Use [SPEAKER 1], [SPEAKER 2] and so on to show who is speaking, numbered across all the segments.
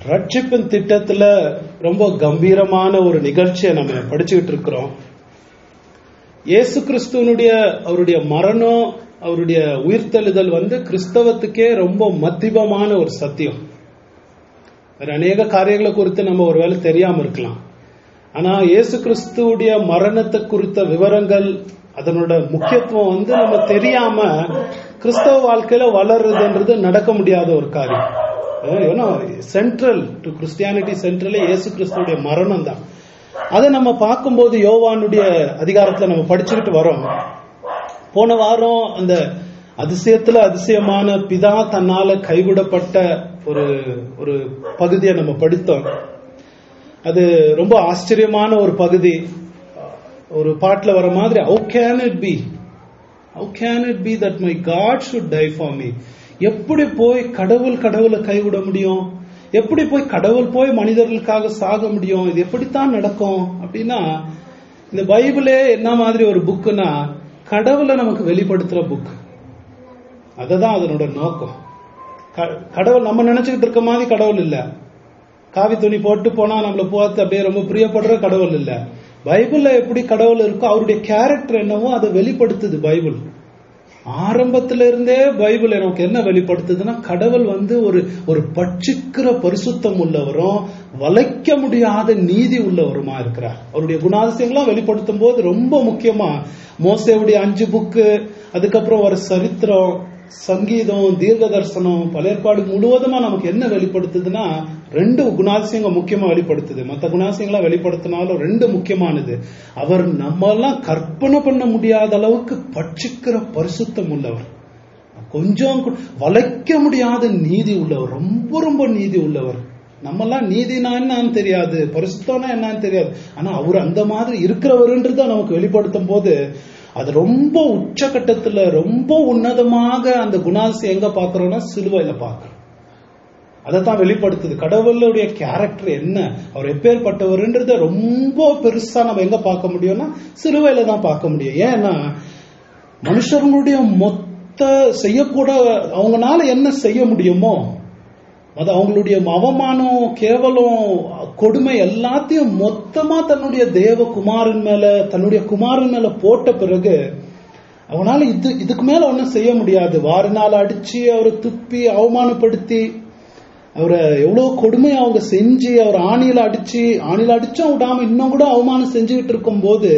[SPEAKER 1] ரட்சிப்பின் திட்டத்துல ரொம்ப கம்பீரமான ஒரு நிகழ்ச்சியை நம்ம படிச்சுக்கிட்டு இருக்கிறோம் இயேசு கிறிஸ்துவனுடைய அவருடைய மரணம் அவருடைய உயிர்த்தெழுதல் வந்து கிறிஸ்தவத்துக்கே ரொம்ப மத்திபமான ஒரு சத்தியம் வேற அநேக காரியங்களை குறித்து நம்ம ஒருவேளை தெரியாம இருக்கலாம் ஆனா இயேசு கிறிஸ்துவுடைய மரணத்தை குறித்த விவரங்கள் அதனோட முக்கியத்துவம் வந்து நம்ம தெரியாம கிறிஸ்தவ வாழ்க்கையில வளருதுன்றது நடக்க முடியாத ஒரு காரியம் ஏன்னா சென்ட்ரல் டு கிறிஸ்டியானிட்டி சென்ட்ரலே இயேசு கிறிஸ்துடைய மரணம் தான் அதை நம்ம பார்க்கும்போது யோவானுடைய அதிகாரத்துல நம்ம படிச்சுக்கிட்டு வரோம் போன வாரம் அந்த அதிசயத்துல அதிசயமான பிதா தன்னால கைவிடப்பட்ட ஒரு ஒரு பகுதியை நம்ம படித்தோம் அது ரொம்ப ஆச்சரியமான ஒரு பகுதி ஒரு பாட்டுல வர மாதிரி how can it be how can it be that my God should die for me எப்படி போய் கடவுள் கடவுளை கைவிட முடியும் எப்படி போய் கடவுள் போய் மனிதர்களுக்காக சாக முடியும் இது எப்படித்தான் நடக்கும் அப்படின்னா இந்த பைபிளே என்ன மாதிரி ஒரு புக்குன்னா கடவுளை நமக்கு வெளிப்படுத்துற புக் அததான் அதனோட நோக்கம் கடவுள் நம்ம நினைச்சுக்கிட்டு இருக்க மாதிரி கடவுள் இல்ல காவி துணி போட்டு போனா நம்மள பார்த்து அப்படியே ரொம்ப பிரியப்படுற கடவுள் இல்ல பைபிள்ல எப்படி கடவுள் இருக்கோ அவருடைய கேரக்டர் என்னவோ அதை வெளிப்படுத்துது பைபிள் ஆரம்பத்தில இருந்தே பைபிள் எனக்கு என்ன வெளிப்படுத்துதுன்னா கடவுள் வந்து ஒரு ஒரு பட்சிக்கிற பரிசுத்தம் உள்ளவரும் வளைக்க முடியாத நீதி உள்ளவருமா இருக்கிறார் அவருடைய குணாதிசயங்களாம் வெளிப்படுத்தும் போது ரொம்ப முக்கியமா மோசேவுடைய அஞ்சு புக்கு அதுக்கப்புறம் ஒரு சரித்திரம் சங்கீதம் தீர்க்க தரிசனம் பழையற்பாடு முழுவதுமா நமக்கு என்ன வெளிப்படுத்துதுன்னா ரெண்டு குணாதிசயங்கள் முக்கியமா வெளிப்படுத்துது மற்ற குணாதிசயங்களா வெளிப்படுத்தினாலும் ரெண்டு முக்கியமானது அவர் நம்ம எல்லாம் கற்பனை பண்ண முடியாத அளவுக்கு பட்சிக்கிற பரிசுத்தம் உள்ளவர் கொஞ்சம் வளைக்க முடியாத நீதி உள்ளவர் ரொம்ப ரொம்ப நீதி உள்ளவர் நம்மெல்லாம் நீதினா என்னன்னு தெரியாது பரிசுத்தம்னா என்னன்னு தெரியாது ஆனா அவர் அந்த மாதிரி இருக்கிறவருன்றத நமக்கு வெளிப்படுத்தும் போது அது ரொம்ப உச்சகட்டத்துல ரொம்ப உன்னதமாக அந்த குணாதிசயம் எங்க பாக்குறோம்னா சிலுவையில பாக்குறோம் அதைத்தான் வெளிப்படுத்துது கடவுளுடைய கேரக்டர் என்ன அவர் எப்பேற்பட்டவர்ன்றத ரொம்ப பெருசா நம்ம எங்க பார்க்க முடியும்னா சிலுவையில தான் பார்க்க முடியும் ஏன்னா மனுஷர்களுடைய மொத்த செய்யக்கூட அவங்கனால என்ன செய்ய முடியுமோ அது அவங்களுடைய அவமானம் கேவலம் கொடுமை எல்லாத்தையும் மொத்தமா தன்னுடைய தேவ குமாரன் மேல தன்னுடைய குமாரன் மேல போட்ட பிறகு அவனால இது இதுக்கு மேல ஒன்றும் செய்ய முடியாது வாரினால் அடிச்சு அவரை துப்பி அவமானப்படுத்தி அவரை எவ்வளவு கொடுமை அவங்க செஞ்சு அவர் ஆணியில அடிச்சு ஆணியில அடிச்சும் விடாம இன்னும் கூட அவமானம் செஞ்சுக்கிட்டு இருக்கும் போது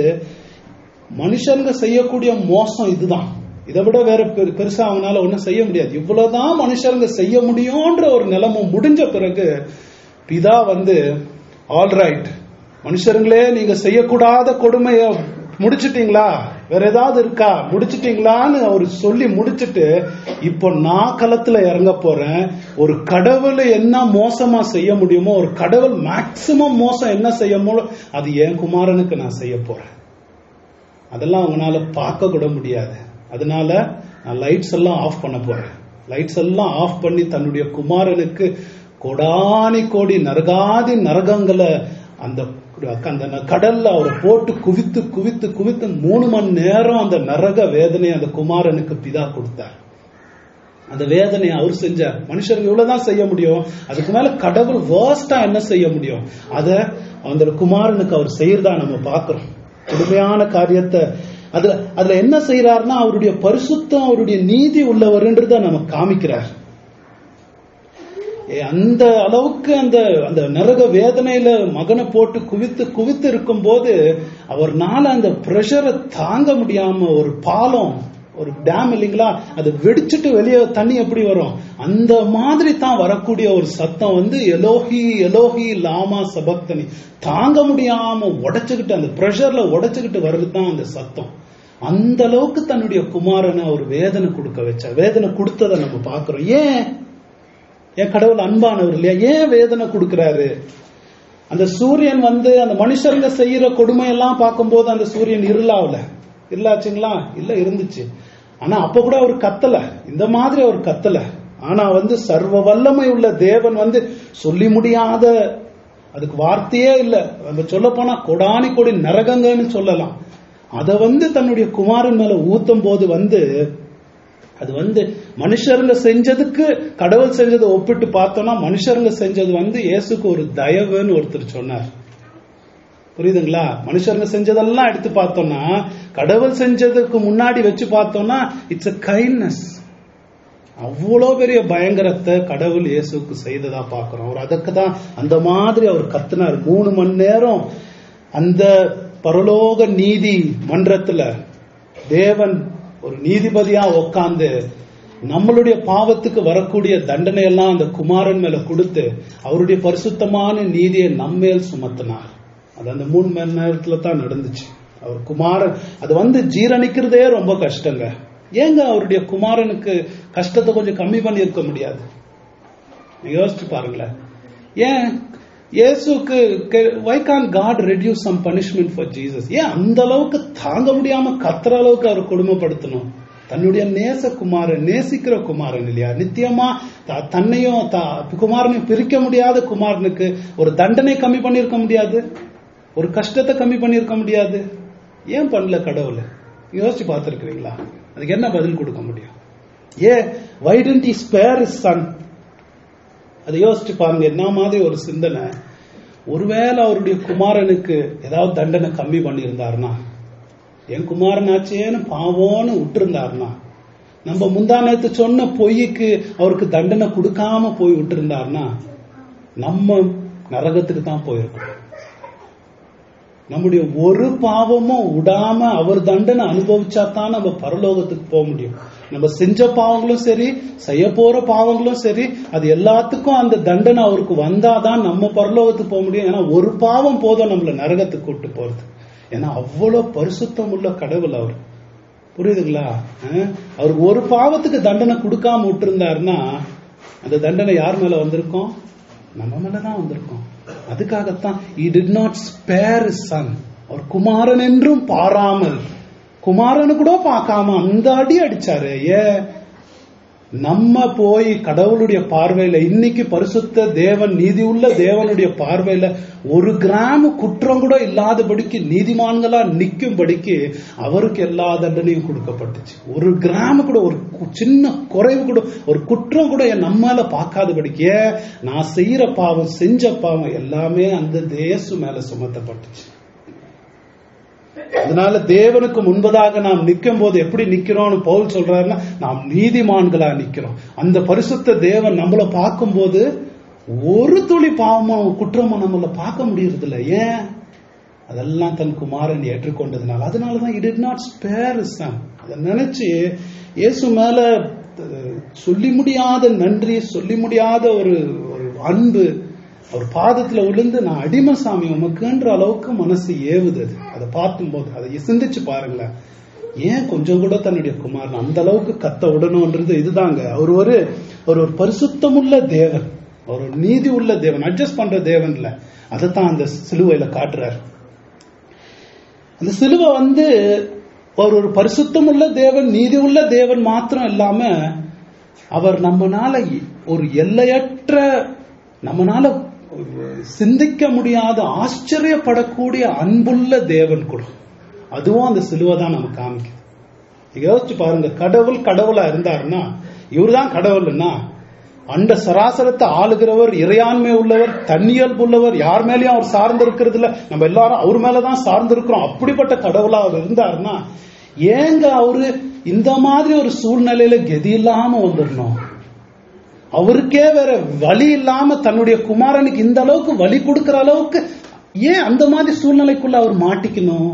[SPEAKER 1] மனுஷனுங்க செய்யக்கூடிய மோசம் இதுதான் இதை விட வேற பெருசா அவனால ஒன்றும் செய்ய முடியாது இவ்வளவுதான் மனுஷருங்க செய்ய முடியும்ன்ற ஒரு நிலைமை முடிஞ்ச பிறகு பிதா வந்து ஆல்ரைட் மனுஷருங்களே நீங்க செய்யக்கூடாத கொடுமைய முடிச்சிட்டீங்களா வேற ஏதாவது இருக்கா முடிச்சிட்டீங்களான்னு அவர் சொல்லி முடிச்சிட்டு இப்போ நான் களத்துல இறங்க போறேன் ஒரு கடவுளை என்ன மோசமா செய்ய முடியுமோ ஒரு கடவுள் மேக்சிமம் மோசம் என்ன செய்ய முடியும் அது என் குமாரனுக்கு நான் செய்ய போறேன் அதெல்லாம் அவங்களால பார்க்க கூட முடியாது அதனால நான் லைட்ஸ் எல்லாம் ஆஃப் பண்ண போறேன் லைட்ஸ் எல்லாம் ஆஃப் பண்ணி தன்னுடைய குமாரனுக்கு கொடானி கோடி நரகாதி நரகங்களை அந்த அந்த கடல்ல அவரை போட்டு குவித்து குவித்து குவித்து மூணு மணி நேரம் அந்த நரக வேதனை அந்த குமாரனுக்கு பிதா கொடுத்தார் அந்த வேதனையை அவர் செஞ்சார் மனுஷருக்கு இவ்வளவுதான் செய்ய முடியும் அதுக்கு மேல கடவுள் வேர்ஸ்டா என்ன செய்ய முடியும் அத அந்த குமாரனுக்கு அவர் செய்யறதா நம்ம பாக்குறோம் கொடுமையான காரியத்தை அதுல அதுல என்ன செய்யறாருன்னா அவருடைய பரிசுத்தம் அவருடைய நீதி உள்ளவர்ன்றத நமக்கு காமிக்கிறார் அந்த அளவுக்கு அந்த அந்த நரக வேதனையில மகனை போட்டு குவித்து குவித்து இருக்கும் போது அவர்னால அந்த பிரஷரை தாங்க முடியாம ஒரு பாலம் ஒரு டேம் இல்லைங்களா அது வெடிச்சிட்டு வெளியே தண்ணி எப்படி வரும் அந்த மாதிரி தான் வரக்கூடிய ஒரு சத்தம் வந்து எலோஹி எலோஹி லாமா சபக்தனி தாங்க முடியாம உடைச்சுக்கிட்டு அந்த பிரஷர்ல உடைச்சுக்கிட்டு வர்றது தான் அந்த சத்தம் அந்த அளவுக்கு தன்னுடைய குமாரனை அவர் வேதனை கொடுக்க வச்சார் வேதனை கொடுத்ததை நம்ம பாக்குறோம் ஏன் என் கடவுள் அன்பானவர் இல்லையா ஏன் வேதனை கொடுக்கிறாரு அந்த சூரியன் வந்து அந்த மனுஷருங்க செய்யற கொடுமையெல்லாம் பார்க்கும்போது அந்த சூரியன் இருளாவல இருளாச்சுங்களா இல்ல இருந்துச்சு ஆனா அப்ப கூட அவர் கத்தல இந்த மாதிரி அவர் கத்தல ஆனா வந்து சர்வ வல்லமை உள்ள தேவன் வந்து சொல்லி முடியாத அதுக்கு வார்த்தையே இல்ல நம்ம சொல்ல போனா கொடானி கொடி நரகங்கன்னு சொல்லலாம் அத வந்து தன்னுடைய குமாரன் மேல ஊத்தும் போது வந்து அது வந்து மனுஷருங்க செஞ்சதுக்கு கடவுள் செஞ்சதை ஒப்பிட்டு பார்த்தோம்னா மனுஷருங்க செஞ்சது வந்து இயேசுக்கு ஒரு தயவுன்னு ஒருத்தர் சொன்னார் புரியுதுங்களா மனுஷருங்க செஞ்சதெல்லாம் எடுத்து பார்த்தோம்னா கடவுள் செஞ்சதுக்கு முன்னாடி வச்சு பார்த்தோம்னா இட்ஸ் a கைண்ட்னஸ் அவ்வளோ பெரிய பயங்கரத்தை கடவுள் இயேசுக்கு செய்ததா பார்க்கிறோம் அவர் அதுக்கு தான் அந்த மாதிரி அவர் கத்துனார் மூணு மணி நேரம் அந்த பரலோக நீதி மன்றத்துல தேவன் ஒரு நீதிபதியா உட்கார்ந்து நம்மளுடைய பாவத்துக்கு வரக்கூடிய தண்டனை எல்லாம் அந்த குமாரன் மேல கொடுத்து அவருடைய பரிசுத்தமான நீதியை நம்மேல் சுமத்தினார் அது அந்த மூணு மணி நேரத்துல தான் நடந்துச்சு அவர் குமாரன் அது வந்து ஜீரணிக்கிறதே ரொம்ப கஷ்டங்க ஏங்க அவருடைய குமாரனுக்கு கஷ்டத்தை கொஞ்சம் கம்மி பண்ணி இருக்க முடியாது நீங்க யோசிச்சு பாருங்களேன் ஏன் இயேசுக்கு why can God reduce some punishment for Jesus ஏன் அந்த அளவுக்கு தாங்க முடியாம கத்துற அளவுக்கு அவர் கொடுமைப்படுத்தணும் தன்னுடைய நேச குமாரன் நேசிக்கிற குமாரன் இல்லையா நித்தியமா த- தன்னையும் த- குமாரனையும் பிரிக்க முடியாத குமாரனுக்கு ஒரு தண்டனை கம்மி பண்ணியிருக்க முடியாது ஒரு கஷ்டத்தை கம்மி பண்ணியிருக்க முடியாது ஏன் பண்ணல கடவுள் யோசிச்சு பார்த்துருக்கிறீங்களா அதுக்கு என்ன பதில் கொடுக்க முடியும் uh why didn't he spare his son அதை யோசிச்சு பாருங்க என்ன மாதிரி ஒரு சிந்தனை ஒருவேளை அவருடைய குமாரனுக்கு ஏதாவது தண்டனை கம்மி பண்ணியிருந்தாருன்னா என் குமாரன் ஆச்சேன்னு பாவோன்னு விட்டுருந்தாருன்னா நம்ம முந்தா நேத்து சொன்ன பொய்க்கு அவருக்கு தண்டனை கொடுக்காம போய் விட்டுருந்தாருன்னா நம்ம நரகத்துக்கு தான் போயிருக்கோம் நம்முடைய ஒரு பாவமும் விடாம அவர் தண்டனை அனுபவிச்சா தான் நம்ம பரலோகத்துக்கு போக முடியும் நம்ம செஞ்ச பாவங்களும் சரி செய்ய போற பாவங்களும் சரி அது எல்லாத்துக்கும் அந்த தண்டனை அவருக்கு வந்தாதான் நம்ம பரலோகத்துக்கு போக முடியும் ஏன்னா ஒரு பாவம் போதும் நம்மள நரகத்துக்கு கூட்டு போறது ஏன்னா அவ்வளவு பரிசுத்தம் உள்ள கடவுள் அவர் புரியுதுங்களா அஹ்? அவருக்கு ஒரு பாவத்துக்கு தண்டனை கொடுக்காம விட்டுருந்தாருன்னா அந்த தண்டனை யார் மேல வந்திருக்கும் நம்ம மேலதான் வந்திருக்கும் அதுக்காகத்தான் he did not spare his son அவர் குமாரன் என்றும் பாராமல் குமாரனு கூட பார்க்காம அந்த அடி அடிச்சாரு ஏன் நம்ம போய் கடவுளுடைய பார்வையில இன்னைக்கு பரிசுத்த தேவன் நீதி உள்ள தேவனுடைய பார்வையில ஒரு கிராம் குற்றம் கூட இல்லாதபடிக்கு நீதிமான்களா நிக்கும்படிக்கு அவருக்கு எல்லா தண்டனையும் கொடுக்கப்பட்டுச்சு ஒரு கிராம் கூட ஒரு கு- சின்ன குறைவு கூட ஒரு குற்றம் கூட என் நம்மால பார்க்காதபடிக்கு ஏன் நான் செய்யற பாவம் செஞ்ச பாவம் எல்லாமே அந்த தேசு மேல சுமத்தப்பட்டுச்சு அதனால தேவனுக்கு முன்பதாக நாம் நிற்கும் போது எப்படி நிக்கிறோம்னு பவுல் சொல்றாருன்னா நாம் நீதிமான்களா நிக்கிறோம் அந்த பரிசுத்த தேவன் நம்மள பார்க்கும்போது ஒரு துளி பாவமும் குற்றமும் நம்மள பார்க்க முடியறது இல்ல ஏன் அதெல்லாம் தன் குமாரன் ஏற்றுக்கொண்டதுனால அதனாலதான் இட் நாட் ஸ்பேர் சன் அதை நினைச்சு இயேசு மேல அஹ், சொல்லி முடியாத நன்றி சொல்லி முடியாத ஒரு ஒரு அன்பு அவர் பாதத்துல விழுந்து நான் அடிமை சாமி உமக்குன்ற அளவுக்கு மனசு ஏவுது அது அதை பார்க்கும்போது அதை சிந்திச்சு பாருங்களேன் ஏன் கொஞ்சம் கூட தன்னுடைய குமாரன் அந்த அளவுக்கு கத்த விடணும்ன்றது இதுதாங்க அவர் ஒரு அவர் ஒரு பரிசுத்தமுள்ள தேவன் அவர் ஒரு நீதி உள்ள தேவன் அட்ஜஸ்ட் பண்ற தேவன் இல்ல அதைத்தான் அந்த சிலுவையில காட்டுறாரு அந்த சிலுவை வந்து அவர் ஒரு பரிசுத்தமுள்ள தேவன் நீதி உள்ள தேவன் மாத்திரம் இல்லாம அவர் நம்மனால ஒரு எல்லையற்ற நம்மனால சிந்திக்க முடியாத ஆச்சரியப்படக்கூடிய அன்புள்ள தேவன் கூட அதுவும் அந்த சிலுவை தான் நமக்கு காமிக்குது நீங்க யோசிச்சு பாருங்க கடவுள் கடவுளா இருந்தாருன்னா இவர்தான் கடவுள்னா அந்த சராசரத்தை ஆளுகிறவர் இறையாண்மை உள்ளவர் தன்னியல்பு உள்ளவர் யார் மேலயும் அவர் சார்ந்து இருக்கிறது இல்ல நம்ம எல்லாரும் அவர் மேலதான் சார்ந்து இருக்கிறோம் அப்படிப்பட்ட கடவுளா அவர் இருந்தாருன்னா ஏங்க அவரு இந்த மாதிரி ஒரு சூழ்நிலையில கெதி இல்லாம வந்துடணும் அவருக்கே வேற வழி இல்லாம தன்னுடைய குமாரனுக்கு இந்த அளவுக்கு வழி கொடுக்கிற அளவுக்கு ஏன் அந்த மாதிரி சூழ்நிலைக்குள்ள அவர் மாட்டிக்கணும்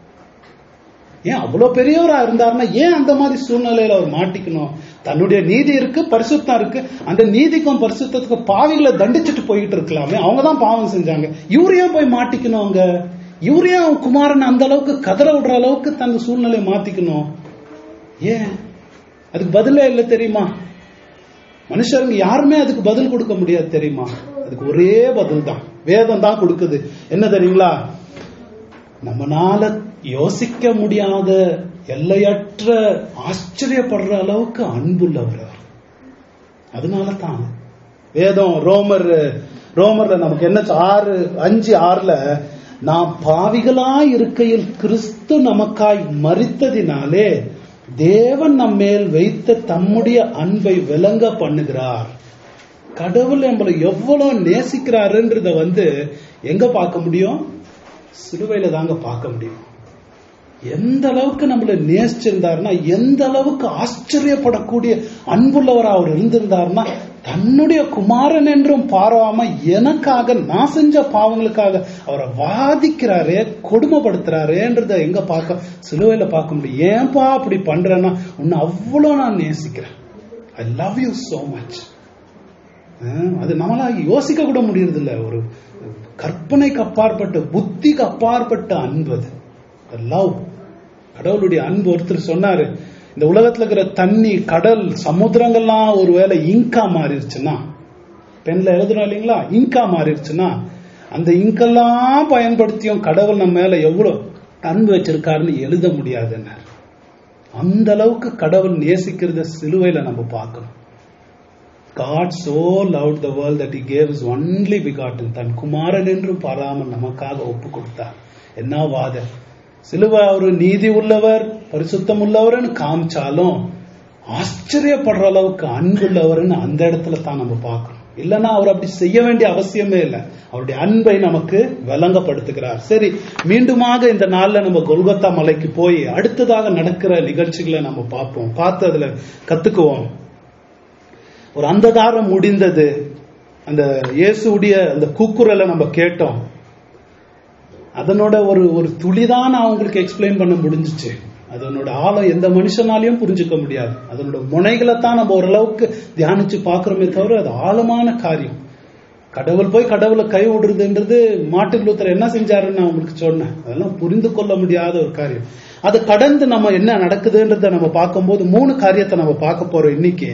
[SPEAKER 1] ஏன் அவ்வளவு பெரியவரா இருந்தாருன்னா ஏன் அந்த மாதிரி சூழ்நிலையில அவர் மாட்டிக்கணும் தன்னுடைய நீதி இருக்கு பரிசுத்தம் இருக்கு அந்த நீதிக்கும் பரிசுத்தத்துக்கும் பாவிகளை தண்டிச்சுட்டு போயிட்டு இருக்கலாமே அவங்க தான் பாவம் செஞ்சாங்க இவரு ஏன் போய் மாட்டிக்கணும் அங்க இவரு ஏன் குமாரன் அந்த அளவுக்கு கதற விடுற அளவுக்கு தன் சூழ்நிலையை மாத்திக்கணும் ஏன் அதுக்கு பதிலே இல்லை தெரியுமா மனுஷருங்க யாருமே அதுக்கு பதில் கொடுக்க முடியாது தெரியுமா அதுக்கு ஒரே பதில் தான் வேதம் தான் கொடுக்குது என்ன தெரியுங்களா நம்மனால யோசிக்க முடியாத எல்லையற்ற ஆச்சரியப்படுற அளவுக்கு அன்புள்ளவர் அவர் அதனால தான் வேதம் ரோமர் ரோமர்ல நமக்கு என்ன ஆறு அஞ்சு ஆறுல நாம் பாவிகளா இருக்கையில் கிறிஸ்து நமக்காய் மறித்ததினாலே தேவன் நம்மேல் வைத்த தம்முடைய அன்பை விளங்க பண்ணுகிறார் கடவுள் நம்மளை எவ்வளவு நேசிக்கிறாருன்றத வந்து எங்க பார்க்க முடியும் சிலுவையில தாங்க பார்க்க முடியும் எந்த அளவுக்கு நம்மள நேசிச்சிருந்தாருன்னா எந்த அளவுக்கு ஆச்சரியப்படக்கூடிய அன்புள்ளவர் அவர் இருந்திருந்தாருன்னா தன்னுடைய குமாரன் என்றும் பாராம எனக்காக நான் செஞ்ச பாவங்களுக்காக அவரை வாதிக்கிறாரே கொடுமைப்படுத்துறாரேன்றத எங்க பார்க்க சிலுவையில பார்க்க முடியும் ஏன்பா அப்படி பண்றேன்னா உன்னை அவ்வளவு நான் நேசிக்கிறேன் I love you so much அது நம்மளா யோசிக்க கூட முடியறது இல்ல ஒரு கற்பனைக்கு அப்பாற்பட்ட புத்திக்கு அப்பாற்பட்ட அன்பு அது லவ் கடவுளுடைய அன்பு ஒருத்தர் சொன்னாரு இந்த உலகத்துல இருக்கிற தண்ணி கடல் சமுத்திரங்கள்லாம் ஒருவேளை இங்கா மாறிடுச்சுன்னா பெண்ல எழுதுறோம் இல்லைங்களா இங்கா மாறிடுச்சுன்னா அந்த இங்கெல்லாம் பயன்படுத்தியும் கடவுள் நம்ம மேல எவ்வளவு அன்பு வச்சிருக்காருன்னு எழுத முடியாதுன்னாரு அந்த அளவுக்கு கடவுள் நேசிக்கிறத சிலுவையில நம்ம பார்க்கணும் God so loved the world that he gave his only begotten தன் குமாரன் என்றும் பாராமல் நமக்காக ஒப்பு கொடுத்தார் என்ன வாத சிலுவை அவரு நீதி உள்ளவர் பரிசுத்தம் உள்ளவர்னு காமிச்சாலும் ஆச்சரியப்படுற அளவுக்கு அன்புள்ளவர்னு அந்த இடத்துல தான் நம்ம பார்க்கணும் இல்லைன்னா அவர் அப்படி செய்ய வேண்டிய அவசியமே இல்லை அவருடைய அன்பை நமக்கு விளங்கப்படுத்துகிறார் சரி மீண்டுமாக இந்த நாள்ல நம்ம கொல்கத்தா மலைக்கு போய் அடுத்ததாக நடக்கிற நிகழ்ச்சிகளை நம்ம பார்ப்போம் பார்த்து அதுல கத்துக்குவோம் ஒரு அந்தகாரம் முடிந்தது அந்த இயேசுடைய அந்த கூக்குரலை நம்ம கேட்டோம் அதனோட ஒரு ஒரு துளிதான் நான் உங்களுக்கு எக்ஸ்பிளைன் பண்ண முடிஞ்சிச்சு அதனோட ஆழம் எந்த மனுஷனாலையும் புரிஞ்சுக்க முடியாது அதனோட முனைகளை தான் நம்ம ஓரளவுக்கு தியானிச்சு பார்க்கிறோமே தவிர அது ஆழமான காரியம் கடவுள் போய் கடவுளை கை விடுறதுன்றது மாட்டு லூத்தர் என்ன செஞ்சாருன்னு நான் உங்களுக்கு சொன்னேன் அதெல்லாம் புரிந்து கொள்ள முடியாத ஒரு காரியம் அதை கடந்து நம்ம என்ன நடக்குதுன்றத நம்ம பார்க்கும்போது மூணு காரியத்தை நம்ம பார்க்க போறோம் இன்னைக்கு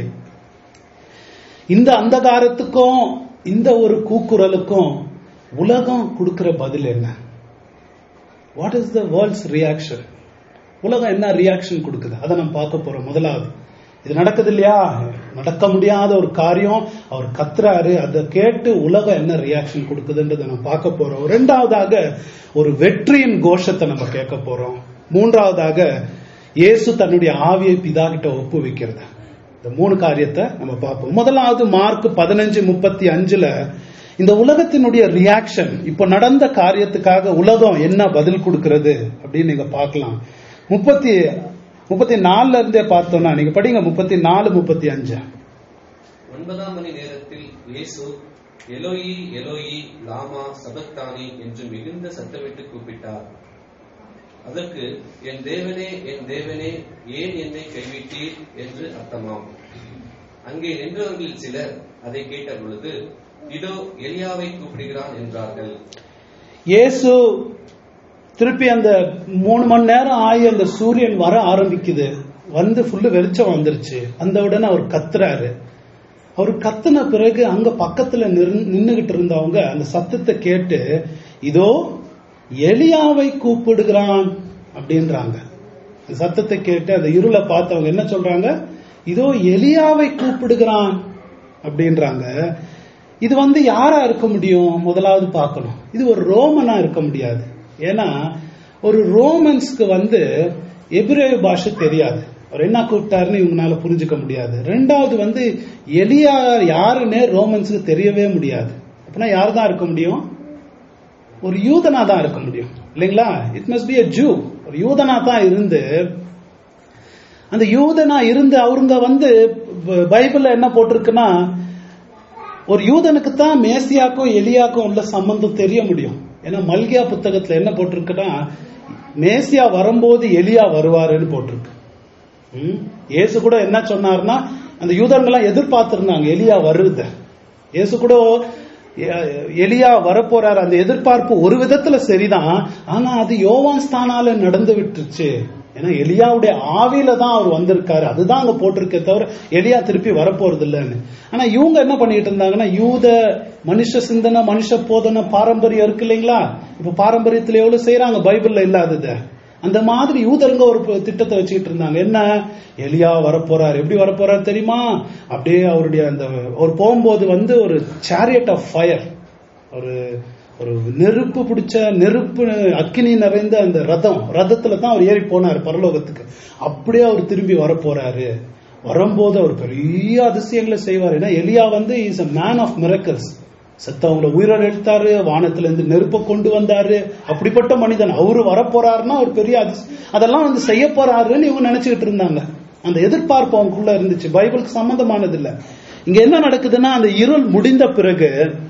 [SPEAKER 1] இந்த அந்தகாரத்துக்கும் இந்த ஒரு கூக்குரலுக்கும் உலகம் கொடுக்கிற பதில் என்ன what is the world's reaction உலகம் என்ன ரியாக்ஷன் கொடுக்குது அதை நம்ம பார்க்க போறோம் முதலாவது இது நடக்குது இல்லையா நடக்க முடியாத ஒரு காரியம் அவர் கத்துறாரு அதை கேட்டு உலகம் என்ன ரியாக்ஷன் கொடுக்குதுன்றதை நம்ம பார்க்க போறோம் ரெண்டாவதாக ஒரு வெற்றியின் கோஷத்தை நம்ம கேட்க போறோம் மூன்றாவதாக இயேசு தன்னுடைய ஆவியை பிதா கிட்ட ஒப்பு வைக்கிறது இந்த மூணு காரியத்தை நம்ம பார்ப்போம் முதலாவது மார்க் பதினஞ்சு முப்பத்தி அஞ்சுல இந்த உலகத்தினுடைய ரியாக்ஷன் இப்ப நடந்த காரியத்துக்காக உலகம் என்ன பதில் கொடுக்கிறது அப்படின்னு நீங்க பார்க்கலாம் முப்பத்தி முப்பத்தி நாலுல இருந்தே பார்த்தோம்னா நீங்க படிங்க முப்பத்தி நாலு முப்பத்தி அஞ்சு
[SPEAKER 2] ஒன்பதாம் மணி நேரத்தில் இயேசு எலோயி எலோயி லாமா சபக்தானி என்று மிகுந்த சத்தமிட்டு கூப்பிட்டார் அதற்கு என் தேவனே என் தேவனே ஏன் என்னை கைவிட்டீர் என்று அர்த்தமாம் அங்கே நின்றவர்களில் சிலர் அதை கேட்ட பொழுது இதோ எலியாவை கூப்பிடுகிறான் என்றார்கள்
[SPEAKER 1] இயேசு திருப்பி அந்த மூணு மணி நேரம் ஆகி அந்த சூரியன் வர ஆரம்பிக்குது வந்து ஃபுல்லு வெளிச்சம் வந்துருச்சு அந்த உடனே அவர் கத்துறாரு அவர் கத்துன பிறகு அங்க பக்கத்துல நின்னுகிட்டு இருந்தவங்க அந்த சத்தத்தை கேட்டு இதோ எலியாவை கூப்பிடுகிறான் அப்படின்றாங்க அந்த சத்தத்தை கேட்டு அந்த இருளை பார்த்தவங்க என்ன சொல்றாங்க இதோ எலியாவை கூப்பிடுகிறான் அப்படின்றாங்க இது வந்து யாரா இருக்க முடியும் முதலாவது பார்க்கணும் இது ஒரு ரோமனா இருக்க முடியாது ஏன்னா ஒரு ரோமன்ஸ்க்கு வந்து எபிரேய பாஷை தெரியாது அவர் என்ன கூப்பிட்டாருன்னு இவங்களால புரிஞ்சுக்க முடியாது ரெண்டாவது வந்து எலியா யாருன்னே ரோமன்ஸுக்கு தெரியவே முடியாது அப்படின்னா யார் தான் இருக்க முடியும் ஒரு யூதனா தான் இருக்க முடியும் இல்லைங்களா it must be a Jew ஒரு யூதனா தான் இருந்து அந்த யூதனா இருந்து அவருங்க வந்து பைபிள்ல என்ன போட்டிருக்குன்னா ஒரு யூதனுக்கு தான் மேசியாக்கும் எலியாக்கும் உள்ள சம்பந்தம் தெரிய முடியும் ஏன்னா மல்கியா புத்தகத்துல என்ன போட்டிருக்குன்னா மேசியா வரும்போது எலியா வருவாருன்னு போட்டிருக்கு இயேசு கூட என்ன சொன்னார்னா அந்த யூதர்கள்லாம் எதிர்பார்த்திருந்தாங்க எலியா வருத இயேசு கூட எலியா வரப்போறாரு அந்த எதிர்பார்ப்பு ஒரு விதத்துல சரிதான் ஆனா அது யோவான் ஸ்தானால நடந்து விட்டுருச்சு ஏன்னா எலியாவுடைய ஆவியில தான் அவர் வந்திருக்காரு அதுதான் அங்க போட்டிருக்கே தவிர எலியா திருப்பி வரப்போறது இல்லைன்னு ஆனா இவங்க என்ன பண்ணிட்டு இருந்தாங்கன்னா யூத மனுஷ சிந்தனை மனுஷ போதனை பாரம்பரியம் இருக்கு இல்லைங்களா இப்ப பாரம்பரியத்துல எவ்வளவு செய்யறாங்க பைபிள்ல இல்லாதது அந்த மாதிரி யூதருங்க ஒரு திட்டத்தை வச்சுக்கிட்டு இருந்தாங்க என்ன எலியா வரப்போறாரு எப்படி வரப்போறாரு தெரியுமா அப்படியே அவருடைய அந்த அவர் போகும்போது வந்து ஒரு சேரியட் ஆஃப் ஃபயர் ஒரு ஒரு நெருப்பு பிடிச்ச நெருப்பு அக்கினி நிறைந்த அந்த ரதம் ரதத்துல தான் அவர் ஏறி போனார் பரலோகத்துக்கு அப்படியே அவர் திரும்பி வர போறாரு வரும்போது அவர் பெரிய அதிசயங்களை செய்வார் ஏன்னா எலியா வந்து is a man of miracles செத்தவங்கள உயிரோடு எடுத்தாரு வானத்துல இருந்து நெருப்பை கொண்டு வந்தாரு அப்படிப்பட்ட மனிதன் அவரு வரப்போறாருன்னா ஒரு பெரிய அதிச- அதெல்லாம் வந்து செய்ய போறாருன்னு இவங்க நினைச்சுக்கிட்டு இருந்தாங்க அந்த எதிர்பார்ப்பு அவங்களுக்குள்ள இருந்துச்சு பைபிளுக்கு சம்பந்தமானது இல்ல இங்க என்ன நடக்குதுன்னா அந்த இருள் முடிந்த பிறகு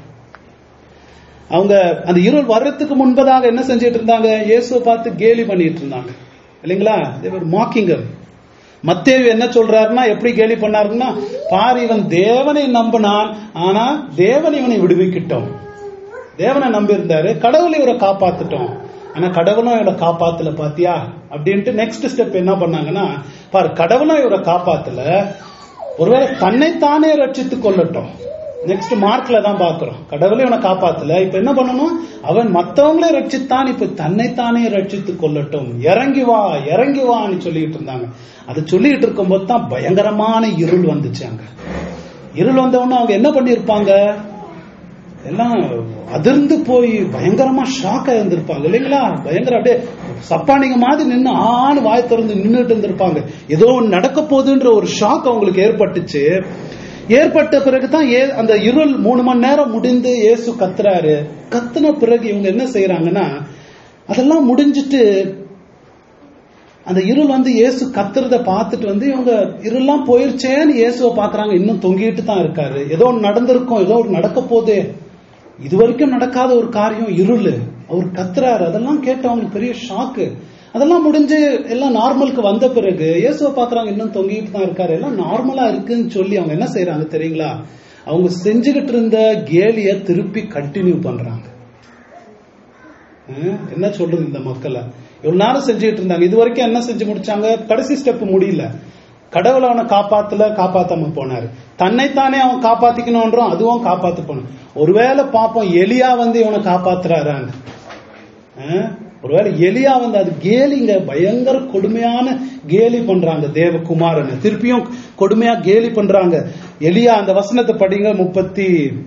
[SPEAKER 1] அவங்க அந்த இருள் வர்றதுக்கு முன்பதாக என்ன செஞ்சிட்டு இருந்தாங்க இயேசுவை பார்த்து கேலி பண்ணிட்டு இருந்தாங்க இல்லைங்களா தேவர் மாக்கிங்க மத்தேவி என்ன சொல்றாருன்னா எப்படி கேலி பண்ணாருன்னா பார் இவன் தேவனை நம்பினான் ஆனா தேவன் இவனை விடுவிக்கிட்டோம் தேவனை நம்பி இருந்தாரு கடவுளை இவரை காப்பாத்துட்டோம் ஆனா கடவுளும் இவரை காப்பாத்தல பாத்தியா அப்படின்ட்டு நெக்ஸ்ட் ஸ்டெப் என்ன பண்ணாங்கன்னா பாரு கடவுளும் இவரை காப்பாத்தல ஒருவேளை தன்னைத்தானே ரட்சித்துக் கொள்ளட்டும் நெக்ஸ்ட் மார்க்ல தான் பாக்குறோம் கடவுளே இவனை காப்பாத்தல இப்ப என்ன பண்ணணும் அவன் மத்தவங்களே ரட்சித்தான் இப்ப தன்னைத்தானே ரட்சித்துக் கொள்ளட்டும் இறங்கி வா இறங்கி வான்னு சொல்லிட்டு இருந்தாங்க அது சொல்லிட்டு இருக்கும்போது தான் பயங்கரமான இருள் வந்துச்சு அங்க இருள் வந்த உடனே அவங்க என்ன பண்ணிருப்பாங்க எல்லாம் அதிர்ந்து போய் பயங்கரமா ஷாக் ஆயிருந்திருப்பாங்க இல்லைங்களா பயங்கர அப்படியே சப்பானிங்க மாதிரி நின்று ஆணு வாய் திறந்து நின்றுட்டு இருந்திருப்பாங்க ஏதோ ஒண்ணு நடக்க போகுதுன்ற ஒரு ஷாக் அவங்களுக்கு ஏற்பட்டுச்சு ஏற்பட்ட பிறகுதான் ஏ அந்த இருள் மூணு மணி நேரம் முடிந்து இயேசு கத்துறாரு கத்துன பிறகு இவங்க என்ன செய்யறாங்கன்னா அதெல்லாம் முடிஞ்சிட்டு அந்த இருள் வந்து இயேசு கத்துறத பார்த்துட்டு வந்து இவங்க இருள்லாம் போயிருச்சேன்னு இயேசுவை பாக்குறாங்க இன்னும் தொங்கிட்டு தான் இருக்காரு ஏதோ ஒன்று நடந்திருக்கும் ஏதோ ஒரு நடக்க போதே இது வரைக்கும் நடக்காத ஒரு காரியம் இருள் அவர் கத்துறாரு அதெல்லாம் கேட்டு அவங்களுக்கு பெரிய ஷாக்கு அதெல்லாம் முடிஞ்சு எல்லாம் நார்மலுக்கு வந்த பிறகு இயேசுவை பாக்குறாங்க இன்னும் தொங்கிட்டு தான் இருக்காரு எல்லாம் நார்மலா இருக்குன்னு சொல்லி அவங்க என்ன செய்யறாங்க தெரியுங்களா அவங்க செஞ்சுகிட்டு இருந்த கேலிய திருப்பி கண்டினியூ பண்றாங்க ஹம், என்ன சொல்றது இந்த மக்களை இவ்வளவு நேரம் செஞ்சுட்டு இருந்தாங்க இது வரைக்கும் என்ன செஞ்சு முடிச்சாங்க கடைசி ஸ்டெப் முடியல கடவுள் அவனை காப்பாத்தல காப்பாத்தாம போனாரு தன்னைத்தானே அவன் காப்பாத்திக்கணும்ன்றான் அதுவும் காப்பாத்து போனான் ஒருவேளை பாப்போம் எலியா வந்து இவனை காப்பாத்துறாரான்னு ஹம், ஒருவேளை எலியா வந்து அது கேலிங்க பயங்கர கொடுமையான கேலி பண்றாங்க தேவகுமாரன் திருப்பியும் கொடுமையா கேலி பண்றாங்க எலியா அந்த வசனத்தை படிங்க முப்பத்தி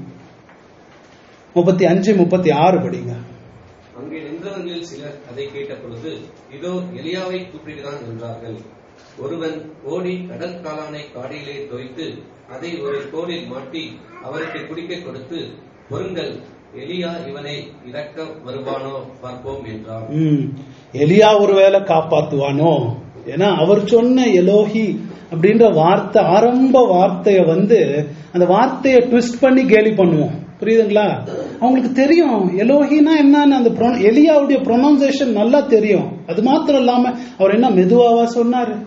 [SPEAKER 1] முப்பத்தி அஞ்சு முப்பத்தி ஆறு படிங்க
[SPEAKER 2] அங்கே நின்றவர்களில் சிலர் அதை கேட்ட பொழுது இதோ எலியாவை கூப்பிடுகிறான் என்றார்கள் ஒருவன் ஓடி கடல் காளானை காடியிலே தோய்த்து அதை ஒரு கோலில் மாட்டி அவருக்கு குடிக்க கொடுத்து பொருங்கள் எலியா இவனை இறக்க வருவானோ பார்ப்போம் என்றார்
[SPEAKER 1] ம். எலியா ஒருவேளை காப்பாத்துவானோ ஏன்னா அவர் சொன்ன எலோஹி அப்படின்ற வார்த்தை ஆரம்ப வார்த்தைய வந்து அந்த வார்த்தையை ட்விஸ்ட் பண்ணி கேலி பண்ணுவோம் புரியுதுங்களா அவங்களுக்கு தெரியும் எலோஹினா என்னன்னு அந்த pronoun- எலியாவுடைய ப்ரொனவுன்சேஷன் நல்லா தெரியும் அது மாத்திரம் இல்லாம அவர் என்ன மெதுவாவா சொன்னாரு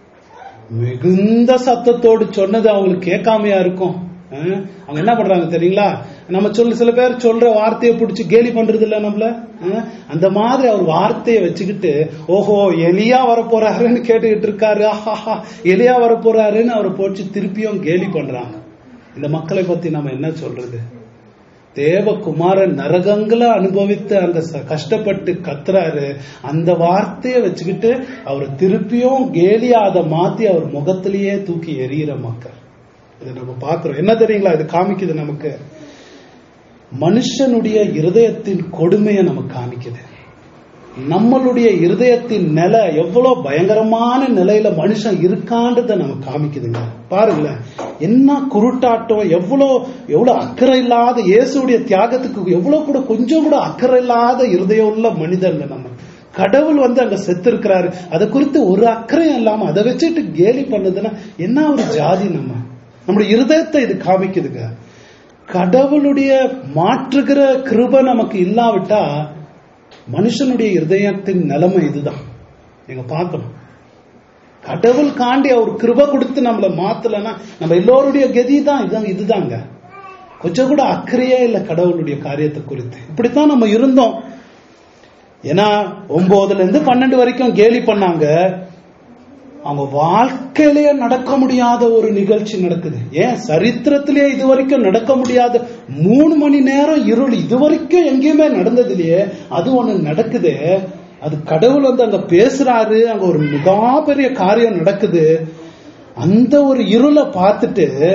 [SPEAKER 1] மிகுந்த சத்தத்தோடு சொன்னது அவங்களுக்கு கேட்காமையா இருக்கும் அஹ், அவங்க என்ன பண்றாங்க தெரியுங்களா நம்ம சொல்ல சில பேர் சொல்ற வார்த்தையை பிடிச்சி கேலி பண்றது இல்ல நம்மள அஹ், அந்த மாதிரி அவர் வார்த்தையை வச்சுக்கிட்டு ஓஹோ எலியா வரப்போறாருன்னு கேட்டுக்கிட்டு இருக்காரு ஆஹாஹா எலியா வரப்போறாருன்னு அவரை போச்சு திருப்பியும் கேலி பண்றாங்க இந்த மக்களை பத்தி நம்ம என்ன சொல்றது தேவகுமாரன் நரகங்களை அனுபவித்து அந்த ச- கஷ்டப்பட்டு கத்துறாரு அந்த வார்த்தையை வச்சுக்கிட்டு அவர் திருப்பியும் கேலியா அதை மாத்தி அவர் முகத்திலேயே தூக்கி எறிகிற மக்கள் இதை நம்ம பார்க்கிறோம் என்ன தெரியுங்களா இது காமிக்குது நமக்கு மனுஷனுடைய இருதயத்தின் கொடுமையை நமக்கு காமிக்குது நம்மளுடைய இருதயத்தின் நிலை எவ்வளவு பயங்கரமான நிலையில மனுஷன் இருக்கான்றத நமக்கு காமிக்குதுங்க பாருங்களேன் என்ன குருட்டாட்டம் எவ்வளவு எவ்வளவு அக்கறை இல்லாத இயேசுடைய தியாகத்துக்கு எவ்வளவு கூட கொஞ்சம் கூட அக்கறை இல்லாத இருதயம் உள்ள மனிதங்க நம்ம கடவுள் வந்து அங்க செத்து இருக்கிறாரு அதை குறித்து ஒரு அக்கறையும் இல்லாம அதை வச்சுட்டு கேலி பண்ணுதுன்னா என்ன ஒரு ஜாதி நம்ம நம்முடைய இருதயத்தை இது காமிக்குதுங்க கடவுளுடைய மாற்றுகிற கிருபை நமக்கு இல்லாவிட்டா மனுஷனுடைய இருதயத்தின் நிலைமை இதுதான் நீங்க பார்க்கணும் கடவுள் காண்டி அவர் கிருபை கொடுத்து நம்மளை மாத்தலைன்னா நம்ம எல்லோருடைய கதி தான் இதுதான் இதுதாங்க கொஞ்சம் கூட அக்கறையே இல்லை கடவுளுடைய காரியத்தை குறித்து இப்படித்தான் நம்ம இருந்தோம் ஏன்னா ஒன்பதுல இருந்து பன்னெண்டு வரைக்கும் கேலி பண்ணாங்க அவங்க வாழ்க்கையிலேயே நடக்க முடியாத ஒரு நிகழ்ச்சி நடக்குது ஏன் சரித்திரத்திலேயே இது வரைக்கும் நடக்க முடியாத மூணு மணி நேரம் இருள் இது வரைக்கும் எங்கேயுமே நடந்தது இல்லையே அது ஒண்ணு நடக்குது அது கடவுள் வந்து அங்க பேசுறாரு அங்க ஒரு மிக பெரிய காரியம் நடக்குது அந்த ஒரு இருளை பார்த்துட்டு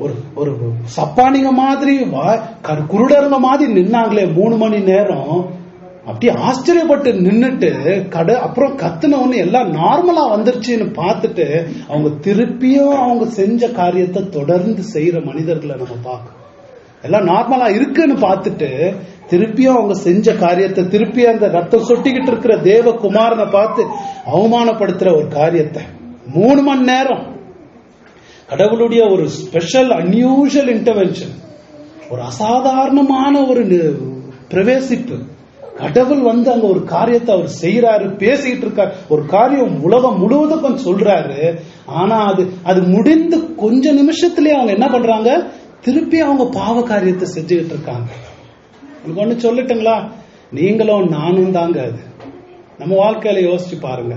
[SPEAKER 1] ஒரு ஒரு சப்பானிங்க மாதிரி வா- கரு- குருடருங்க மாதிரி நின்னாங்களே மூணு மணி நேரம் அப்படியே ஆச்சரியப்பட்டு நின்னுட்டு கடை அப்புறம் கத்துன உடனே எல்லாம் நார்மலா வந்துருச்சுன்னு பார்த்துட்டு அவங்க திருப்பியும் அவங்க செஞ்ச காரியத்தை தொடர்ந்து செய்யற மனிதர்களை நம்ம பார்க்கணும் எல்லாம் நார்மலா இருக்குன்னு பார்த்துட்டு திருப்பியும் அவங்க செஞ்ச காரியத்தை திருப்பி அந்த ரத்தம் சொட்டிக்கிட்டு இருக்கிற தேவகுமாரனை பார்த்து அவமானப்படுத்துற ஒரு காரியத்தை மூணு மணி நேரம் கடவுளுடைய ஒரு ஸ்பெஷல் அன்யூஷுவல் இன்டர்வென்ஷன் ஒரு அசாதாரணமான ஒரு நி- பிரவேசிப்பு கடவுள் வந்து அங்க ஒரு காரியத்தை அவர் செய்யறாரு பேசிட்டு இருக்காரு ஒரு காரியம் உலகம் முழுவதுக்கும் சொல்றாரு ஆனா அது அது முடிந்து கொஞ்ச நிமிஷத்திலேயே அவங்க என்ன பண்றாங்க திருப்பி அவங்க பாவ காரியத்தை செஞ்சுக்கிட்டு இருக்காங்க உங்களுக்கு ஒண்ணு சொல்லட்டுங்களா நீங்களும் நானும் தாங்க அது நம்ம வாழ்க்கையில யோசிச்சு பாருங்க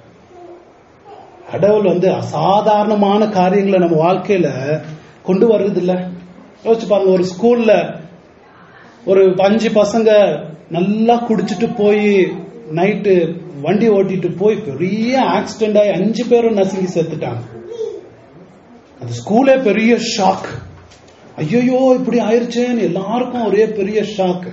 [SPEAKER 1] கடவுள் வந்து அசாதாரணமான காரியங்களை நம்ம வாழ்க்கையில கொண்டு வர்றது இல்ல யோசிச்சு பாருங்க ஒரு ஸ்கூல்ல ஒரு அஞ்சு பசங்க நல்லா குடிச்சிட்டு போய் நைட்டு வண்டி ஓட்டிட்டு போய் பெரிய ஆக்சிடென்ட் ஆகி அஞ்சு பேரும் நசுங்கி செத்துட்டாங்க அந்த ஸ்கூலே பெரிய ஷாக் ஐயோ இப்படி ஆயிருச்சேன்னு எல்லாருக்கும் ஒரே பெரிய ஷாக்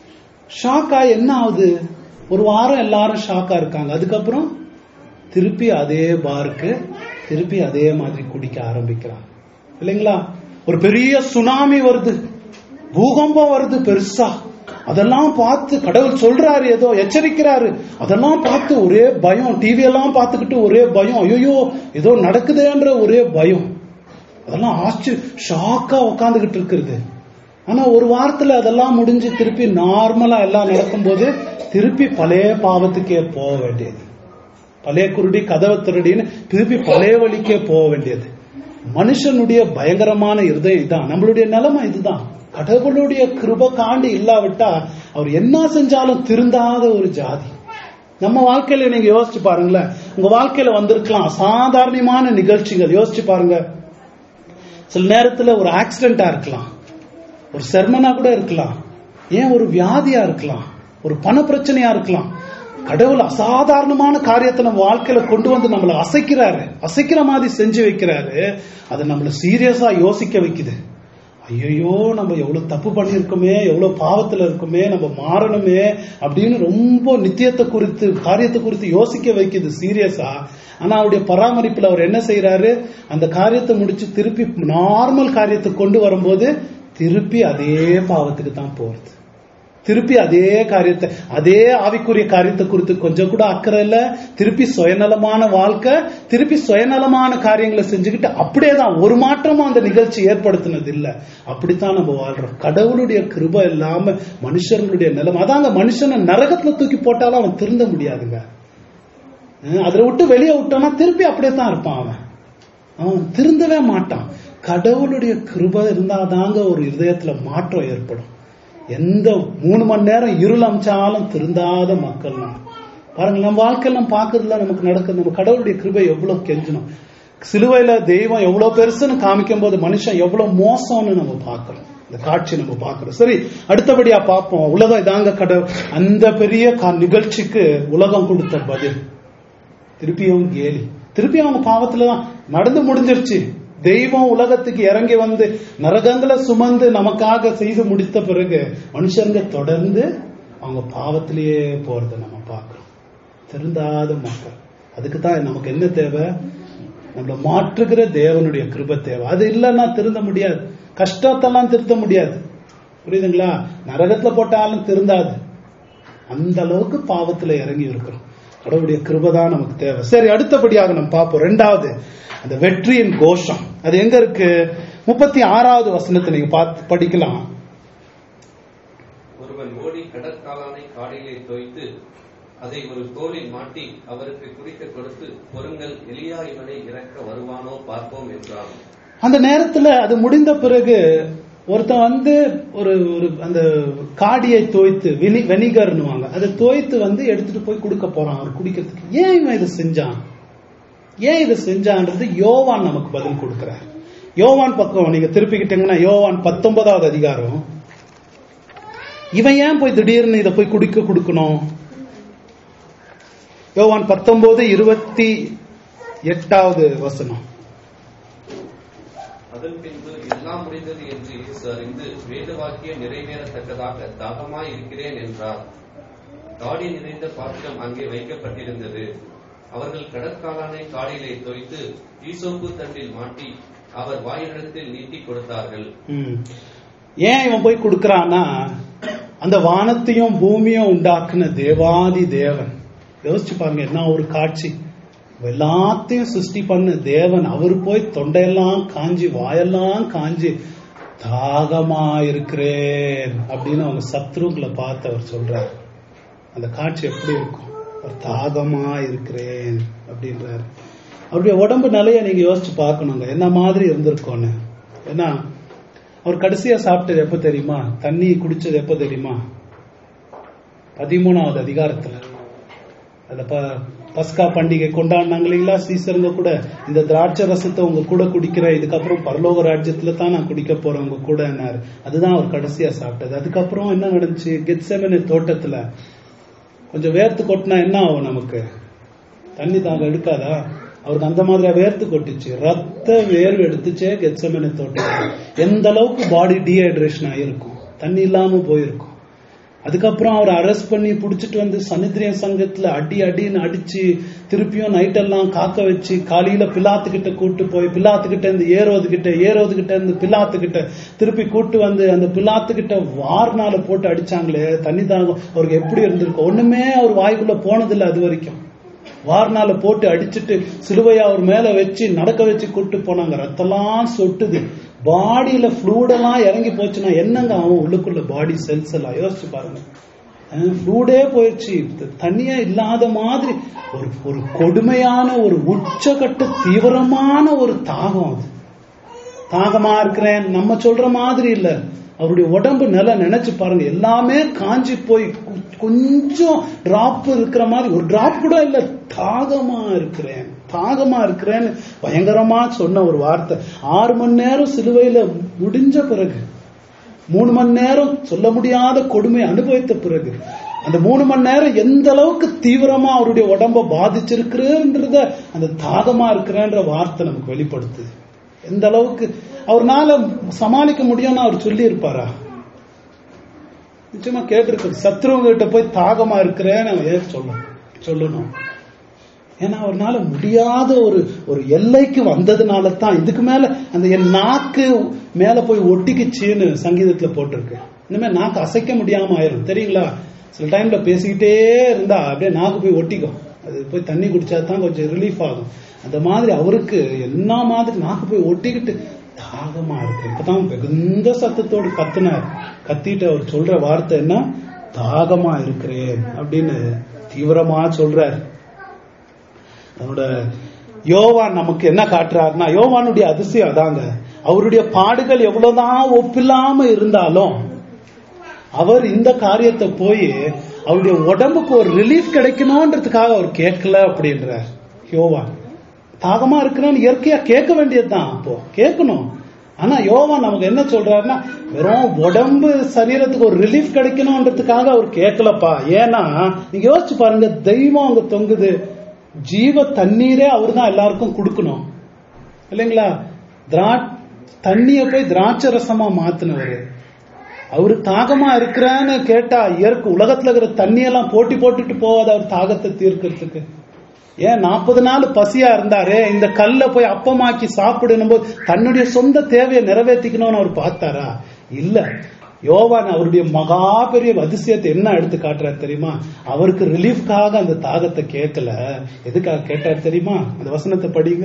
[SPEAKER 1] ஷாக் ஆகி என்ன ஆகுது ஒரு வாரம் எல்லாரும் ஷாக்கா இருக்காங்க அதுக்கப்புறம் திருப்பி அதே பாருக்கு திருப்பி அதே மாதிரி குடிக்க ஆரம்பிக்கிறாங்க இல்லைங்களா ஒரு பெரிய சுனாமி வருது பூகம்பம் வருது பெருசா அதெல்லாம் பார்த்து கடவுள் சொல்றாரு ஏதோ எச்சரிக்கிறாரு அதெல்லாம் பார்த்து ஒரே பயம் டிவி எல்லாம் பார்த்துக்கிட்டு ஒரே பயம் ஐயோ ஏதோ நடக்குதேன்ற ஒரே பயம் அதெல்லாம் ஆச்சு ஷாக்கா உட்காந்துக்கிட்டு இருக்கிறது ஆனா ஒரு வாரத்துல அதெல்லாம் முடிஞ்சு திருப்பி நார்மலா எல்லாம் நடக்கும்போது திருப்பி பழைய பாவத்துக்கே போக வேண்டியது பழைய குருடி கதவை திருடின்னு திருப்பி பழைய வழிக்கே போக வேண்டியது மனுஷனுடைய பயங்கரமான இருதயம் இதான் நம்மளுடைய நிலைமை இதுதான் கடவுளுடைய கிருப காண்டி இல்லாவிட்டா அவர் என்ன செஞ்சாலும் திருந்தாத ஒரு ஜாதி நம்ம வாழ்க்கையில நீங்க யோசிச்சு பாருங்களேன் உங்க வாழ்க்கையில வந்திருக்கலாம் அசாதாரணமான நிகழ்ச்சிகள் யோசிச்சு பாருங்க சில நேரத்துல ஒரு ஆக்சிடென்டா இருக்கலாம் ஒரு செர்மனா கூட இருக்கலாம் ஏன் ஒரு வியாதியா இருக்கலாம் ஒரு பண பிரச்சனையா இருக்கலாம் கடவுள் அசாதாரணமான காரியத்தை நம்ம வாழ்க்கையில கொண்டு வந்து நம்மளை அசைக்கிறாரு அசைக்கிற மாதிரி செஞ்சு வைக்கிறாரு அதை நம்மள சீரியஸா யோசிக்க வைக்குது ஐயோ நம்ம எவ்வளவு தப்பு பண்ணியிருக்கோமே எவ்வளவு பாவத்துல இருக்குமே நம்ம மாறணுமே அப்படின்னு ரொம்ப நித்தியத்தை குறித்து காரியத்தை குறித்து யோசிக்க வைக்குது சீரியஸா ஆனா அவருடைய பராமரிப்புல அவர் என்ன செய்யறாரு அந்த காரியத்தை முடிச்சு திருப்பி நார்மல் காரியத்தை கொண்டு வரும்போது திருப்பி அதே பாவத்துக்கு தான் போறது திருப்பி அதே காரியத்தை அதே ஆவிக்குரிய காரியத்தை குறித்து கொஞ்சம் கூட அக்கறை இல்ல திருப்பி சுயநலமான வாழ்க்கை திருப்பி சுயநலமான காரியங்களை செஞ்சுக்கிட்டு அப்படியே தான் ஒரு மாற்றமும் அந்த நிகழ்ச்சி ஏற்படுத்தினது இல்ல அப்படித்தான் நம்ம வாழ்றோம் கடவுளுடைய கிருபை இல்லாம மனுஷர்களுடைய நிலைமை அதாங்க மனுஷனை நரகத்துல தூக்கி போட்டாலும் அவன் திருந்த முடியாதுங்க அஹ் அதுல விட்டு வெளியே விட்டோம்னா திருப்பி அப்படியே தான் இருப்பான் அவன் அவன் திருந்தவே மாட்டான் கடவுளுடைய கிருபை இருந்தாதாங்க ஒரு இதயத்துல மாற்றம் ஏற்படும் எந்த மூணு மணி நேரம் இருள் அமிச்சாலும் திருந்தாத மக்கள் நம்ம பாருங்க நம்ம வாழ்க்கையில நம்ம பார்க்கறதுல நமக்கு நடக்குது நம்ம கடவுளுடைய கிருபை எவ்வளவு கெஞ்சணும் சிலுவையில தெய்வம் எவ்வளவு பெருசுன்னு காமிக்கும் போது மனுஷன் எவ்வளவு மோசம்னு நம்ம பார்க்கிறோம் இந்த காட்சி நம்ம பார்க்கிறோம் சரி அடுத்தபடியா பார்ப்போம் உலகம் இதாங்க கடவுள் அந்த பெரிய கா- நிகழ்ச்சிக்கு உலகம் கொடுத்த பதில் திருப்பியும் கேலி திருப்பி அவங்க பாவத்துல தான் நடந்து முடிஞ்சிருச்சு தெய்வம் உலகத்துக்கு இறங்கி வந்து நரகங்களை சுமந்து நமக்காக செய்து முடித்த பிறகு மனுஷங்க தொடர்ந்து அவங்க பாவத்திலேயே போறதை நம்ம பார்க்கிறோம் திருந்தாத மக்கள் அதுக்கு தான் நமக்கு என்ன தேவை நம்மள மாற்றுகிற தேவனுடைய கிருபை தேவை அது இல்லைன்னா திருந்த முடியாது கஷ்டத்தெல்லாம் திருத்த முடியாது புரியுதுங்களா நரகத்துல போட்டாலும் திருந்தாது அந்த அளவுக்கு பாவத்துல இறங்கி இருக்கிறோம் கடவுளுடைய கிருபை தான் நமக்கு தேவை சரி அடுத்தபடியாக நம்ம பார்ப்போம் ரெண்டாவது அந்த வெற்றியின் கோஷம் அது எங்க இருக்கு முப்பத்தி ஆறாவது வசனத்தை நீங்க பார்த்து படிக்கலாம்
[SPEAKER 2] ஒருவன் ஓடி கடற்காலானை காடிலே தோய்த்து அதை ஒரு தோளில் மாட்டி அவருக்கு குடிக்க கொடுத்து பொருங்கள் எலியா இவனை இறக்க வருவானோ பார்ப்போம் என்றான்
[SPEAKER 1] அந்த நேரத்துல அது முடிந்த பிறகு ஒருத்தன் வந்து ஒரு ஒரு அந்த காடியை தோய்த்து வினி வெனிகர்னுவாங்க அதை தோய்த்து வந்து எடுத்துட்டு போய் கொடுக்க போறான் அவர் குடிக்கிறதுக்கு ஏன் இவன் இதை செஞ்சான் ஏன் இதை செஞ்சான்றது யோவான் நமக்கு பதில் கொடுக்கிறார் யோவான் பக்கம் நீங்க திருப்பிக்கிட்டீங்கன்னா யோவான் பத்தொன்பதாவது அதிகாரம் இவன் ஏன் போய் திடீர்னு இதை போய் குடிக்க கொடுக்கணும் யோவான் பத்தொன்பது இருபத்தி எட்டாவது வசனம்
[SPEAKER 2] அதன் பின்பு எல்லா எல்லாம் முடிந்தது என்று இயேசு அறிந்து வேத வாக்கியம் நிறைவேறத்தக்கதாக தாகமாய் இருக்கிறேன் என்றார் காடி நிறைந்த பாத்திரம் அங்கே வைக்கப்பட்டிருந்தது அவர்கள் கடற்காலானை காடியிலே தோய்த்து ஈசோப்பு தண்டில் மாட்டி அவர் வாயினிடத்தில் நீட்டிக் கொடுத்தார்கள்
[SPEAKER 1] ம். ஏன் இவன் போய் கொடுக்கறான்னா அந்த வானத்தையும் பூமியும் உண்டாக்குன தேவாதி தேவன் யோசிச்சு பாருங்க என்ன ஒரு காட்சி எல்லாத்தையும் சிருஷ்டி பண்ண தேவன் அவர் போய் தொண்டையெல்லாம் காஞ்சி வாயெல்லாம் காஞ்சி தாகமா இருக்கிறேன் அப்படின்னு அவங்க சத்ருங்களை பார்த்து அவர் சொல்றார் அந்த காட்சி எப்படி இருக்கும் ஒரு தாகமா இருக்கிறேன் அப்படின்றாரு அவருடைய உடம்பு நிலைய நீங்க யோசிச்சு பார்க்கணுங்க என்ன மாதிரி இருந்திருக்கோன்னு ஏன்னா அவர் கடைசியா சாப்பிட்டது எப்ப தெரியுமா தண்ணி குடிச்சது எப்ப தெரியுமா பதிமூணாவது அதிகாரத்துல அந்த ப- பஸ்கா பண்டிகை கொண்டாடினாங்க இல்லைங்களா சீசருங்க கூட இந்த திராட்சை ரசத்தை உங்க கூட குடிக்கிறேன் இதுக்கப்புறம் பரலோக ராஜ்யத்துல தான் நான் குடிக்க போறேன் உங்க கூட அதுதான் அவர் கடைசியா சாப்பிட்டது அதுக்கப்புறம் என்ன நடந்துச்சு கெட்செமனே தோட்டத்துல கொஞ்சம் வேர்த்து கொட்டினா என்ன ஆகும் நமக்கு தண்ணி தாங்க எடுக்காதா அவருக்கு அந்த மாதிரியா வேர்த்து கொட்டுச்சு ரத்த வேர்வு எடுத்துச்சே கெட்சமனே தோட்டம் எந்த அளவுக்கு பாடி டீஹைட்ரேஷன் ஆயிருக்கும் தண்ணி இல்லாம போயிருக்கும் அதுக்கப்புறம் அவர் அரெஸ்ட் பண்ணி புடிச்சிட்டு வந்து சனித்திரிய சங்கத்துல அடி அடின்னு அடிச்சு திருப்பியும் நைட் எல்லாம் காக்க வச்சு காலையில பிலாத்துக்கிட்ட கூட்டு போய் பிலாத்துக்கிட்ட இருந்து ஏரோது கிட்ட ஏரோது கிட்ட இருந்து பிலாத்துக்கிட்ட திருப்பி கூட்டு வந்து அந்த பிலாத்துக்கிட்ட வார்னால போட்டு அடிச்சாங்களே தண்ணி தாகம் அவருக்கு எப்படி இருந்திருக்கும் ஒண்ணுமே அவர் வாய்க்குள்ள போனதில்லை அது வரைக்கும் வார்னால போட்டு அடிச்சிட்டு சிலுவையை அவர் மேல வச்சு நடக்க வச்சு கூட்டு போனாங்க ரத்தம்லாம் சொட்டுது பாடியில ஃப்ளூடெல்லாம் இறங்கி போச்சுன்னா என்னங்க ஆகும் உள்ளுக்குள்ள பாடி செல்ஸ் எல்லாம் யோசிச்சு பாருங்க ஃப்ளூடே போயிடுச்சு த- தண்ணியே இல்லாத மாதிரி ஒரு ஒரு கொடுமையான ஒரு உச்சகட்ட தீவிரமான ஒரு தாகம் அது தாகமா இருக்கிறேன் நம்ம சொல்ற மாதிரி இல்ல அவருடைய உடம்பு நில நினைச்சு பாருங்க எல்லாமே காஞ்சி போய் கு- கொஞ்சம் டிராப் இருக்கிற மாதிரி ஒரு டிராப் கூட இல்ல தாகமா இருக்கிறேன் தாகமா இருக்கிறேன்னு பயங்கரமா சொன்ன ஒரு வார்த்தை ஆறு மணி நேரம் சிலுவையில முடிஞ்ச பிறகு மூணு மணி நேரம் சொல்ல முடியாத கொடுமை அனுபவித்த பிறகு அந்த மூணு மணி நேரம் எந்த அளவுக்கு தீவிரமா அவருடைய உடம்ப பாதிச்சிருக்கிறன்றத அந்த தாகமா இருக்கிறேன்ற வார்த்தை நமக்கு வெளிப்படுத்துது எந்த அளவுக்கு அவர்னால சமாளிக்க முடியும்னு அவர் சொல்லி இருப்பாரா நிச்சயமா கேட்டிருக்கு சத்ருவங்க கிட்ட போய் தாகமா இருக்கிறேன்னு அவன் ஏன் சொல்லணும் சொல்லணும் ஏன்னா அவர்னால முடியாத ஒரு ஒரு எல்லைக்கு வந்ததுனால தான் இதுக்கு மேல அந்த என் நாக்கு மேல போய் ஒட்டிக்குச்சின்னு சங்கீதத்துல போட்டிருக்கு இனிமே நாக்கு அசைக்க முடியாம ஆயிரும் தெரியுங்களா சில டைம்ல பேசிக்கிட்டே இருந்தா அப்படியே நாக்கு போய் ஒட்டிக்கும் அது போய் தண்ணி குடிச்சா தான் கொஞ்சம் ரிலீஃப் ஆகும் அந்த மாதிரி அவருக்கு என்ன மாதிரி நாக்கு போய் ஒட்டிக்கிட்டு தாகமா இருக்கு இப்பதான் மிகுந்த சத்தத்தோடு கத்துனார் கத்திட்டு அவர் சொல்ற வார்த்தை என்ன தாகமா இருக்கிறேன் அப்படின்னு தீவிரமா சொல்றாரு அதோட யோவான் நமக்கு என்ன காட்டுறாருன்னா யோவானுடைய அதிசயம் அதாங்க அவருடைய பாடுகள் எவ்வளவுதான் ஒப்பில்லாம இருந்தாலும் அவர் இந்த காரியத்தை போய் அவருடைய உடம்புக்கு ஒரு ரிலீஃப் கிடைக்கணும்ன்றதுக்காக அவர் கேட்கல அப்படின்றார் யோவான் தாகமா இருக்கிறேன்னு இயற்கையா கேட்க வேண்டியதுதான் அப்போ கேட்கணும் ஆனா யோவான் நமக்கு என்ன சொல்றாருன்னா வெறும் உடம்பு சரீரத்துக்கு ஒரு ரிலீஃப் கிடைக்கணும்ன்றதுக்காக அவர் கேட்கலப்பா ஏன்னா நீங்க யோசிச்சு பாருங்க தெய்வம் அங்க தொங்குது ஜீவ தண்ணீரே அவர் தான் எல்லாருக்கும் கொடுக்கணும் இல்லைங்களா திரா தண்ணிய போய் திராட்சை ரசமா மாத்தினவரு அவரு தாகமா இருக்கிறான்னு கேட்டா இயற்கை உலகத்துல இருக்கிற தண்ணியெல்லாம் போட்டி போட்டுட்டு போவாது அவர் தாகத்தை தீர்க்கறதுக்கு ஏன் நாற்பது நாள் பசியா இருந்தாரு இந்த கல்ல போய் அப்பமாக்கி சாப்பிடணும் போது தன்னுடைய சொந்த தேவையை நிறைவேற்றிக்கணும்னு அவர் பார்த்தாரா இல்ல யோவான் அவருடைய மகா பெரிய அதிசயத்தை என்ன எடுத்து காட்டுறாரு தெரியுமா அவருக்கு ரிலீஃப்காக அந்த தாகத்தை கேட்கல எதுக்காக கேட்டார் தெரியுமா அந்த வசனத்தை படிங்க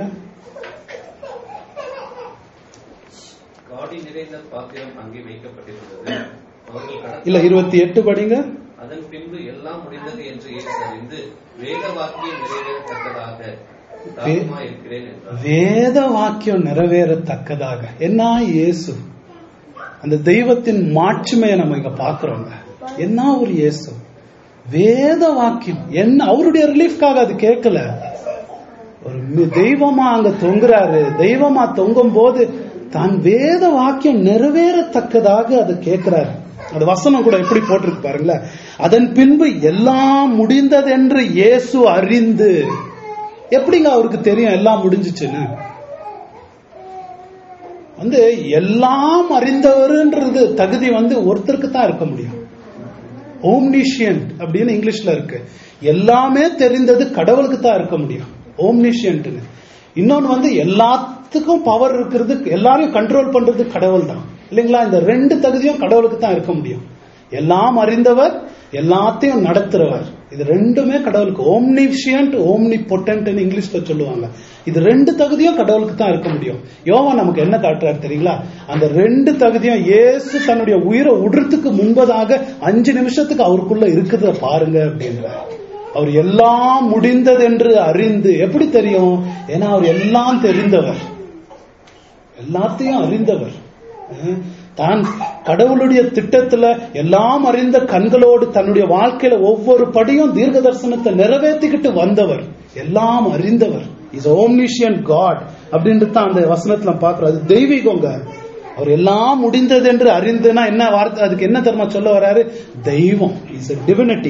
[SPEAKER 2] காடி நிறைந்த பாத்திரம் அங்கே வைக்கப்பட்டிருந்தது அவர்கள் கடற்கரை-
[SPEAKER 1] இல்ல இருபத்தி எட்டு படிங்க
[SPEAKER 2] அதன் பின்பு எல்லாம் முடிந்தது என்று இயேசு அறிந்து வேத வாக்கியம் நிறைவேறத்தக்கதாக தாகமாய் இருக்கிறேன் என்றார்
[SPEAKER 1] வேத வாக்கியம் நிறைவேறத்தக்கதாக என்ன இயேசு அந்த தெய்வத்தின் மாட்சிமையை நம்ம இங்க பாக்குறோங்க என்ன ஒரு இயேசு வேத வாக்கியம் என்ன அவருடைய ரிலீஃப்காக அது கேட்கல ஒரு மி- தெய்வமா அங்க தொங்குறாரு தெய்வமா தொங்கும் போது தான் வேத வாக்கியம் நிறைவேறத்தக்கதாக அதை கேட்கிறாரு அந்த வசனம் கூட எப்படி போட்டிருக்கு பாருங்களேன் அதன் பின்பு எல்லாம் முடிந்ததென்று இயேசு அறிந்து எப்படிங்க அவருக்கு தெரியும் எல்லாம் முடிஞ்சிச்சுன்னு வந்து எல்லாம் அறிந்தவர்ன்றது தகுதி வந்து ஒருத்தருக்கு தான் இருக்க முடியும் ஓம்னிஷியன்ட் அப்படின்னு இங்கிலீஷ்ல இருக்கு எல்லாமே தெரிந்தது கடவுளுக்கு தான் இருக்க முடியும் ஓம்னிஷியன்ட்னு இன்னொன்னு வந்து எல்லாத்துக்கும் பவர் இருக்கிறது எல்லாரையும் கண்ட்ரோல் பண்றது கடவுள் தான் இல்லைங்களா இந்த ரெண்டு தகுதியும் கடவுளுக்கு தான் இருக்க முடியும் எல்லாம் அறிந்தவர் எல்லாத்தையும் நடத்துறவர் இது ரெண்டுமே கடவுளுக்கு ஓம்னிஷியன்ட் ஓம்னி பொட்டன்ட் இங்கிலீஷ்ல சொல்லுவாங்க இது ரெண்டு தகுதியும் கடவுளுக்கு தான் இருக்க முடியும் யோவான் நமக்கு என்ன காட்டுறாரு தெரியுங்களா அந்த ரெண்டு தகுதியும் இயேசு தன்னுடைய உயிரை உடுறதுக்கு முன்பதாக அஞ்சு நிமிஷத்துக்கு அவருக்குள்ள இருக்குத பாருங்க அப்படின்றார் அவர் எல்லாம் முடிந்தது என்று அறிந்து எப்படி தெரியும் ஏன்னா அவர் எல்லாம் தெரிந்தவர் எல்லாத்தையும் அறிந்தவர் அஹ் தான் கடவுளுடைய திட்டத்துல எல்லாம் அறிந்த கண்களோடு தன்னுடைய வாழ்க்கையில ஒவ்வொரு படியும் தீர்க்க தரிசனத்தை நிறைவேற்றிக்கிட்டு வந்தவர் எல்லாம் அறிந்தவர் இஸ் ஓம்னிஷியன் காட் அப்படின்ட்டு தான் அந்த வசனத்துல பாக்குறோம் அது தெய்வீகங்க அவர் எல்லாம் முடிந்தது என்று அறிந்துனா என்ன வார்த்தை அதுக்கு என்ன தெரியுமா சொல்ல வராரு தெய்வம் இஸ் டிவினிட்டி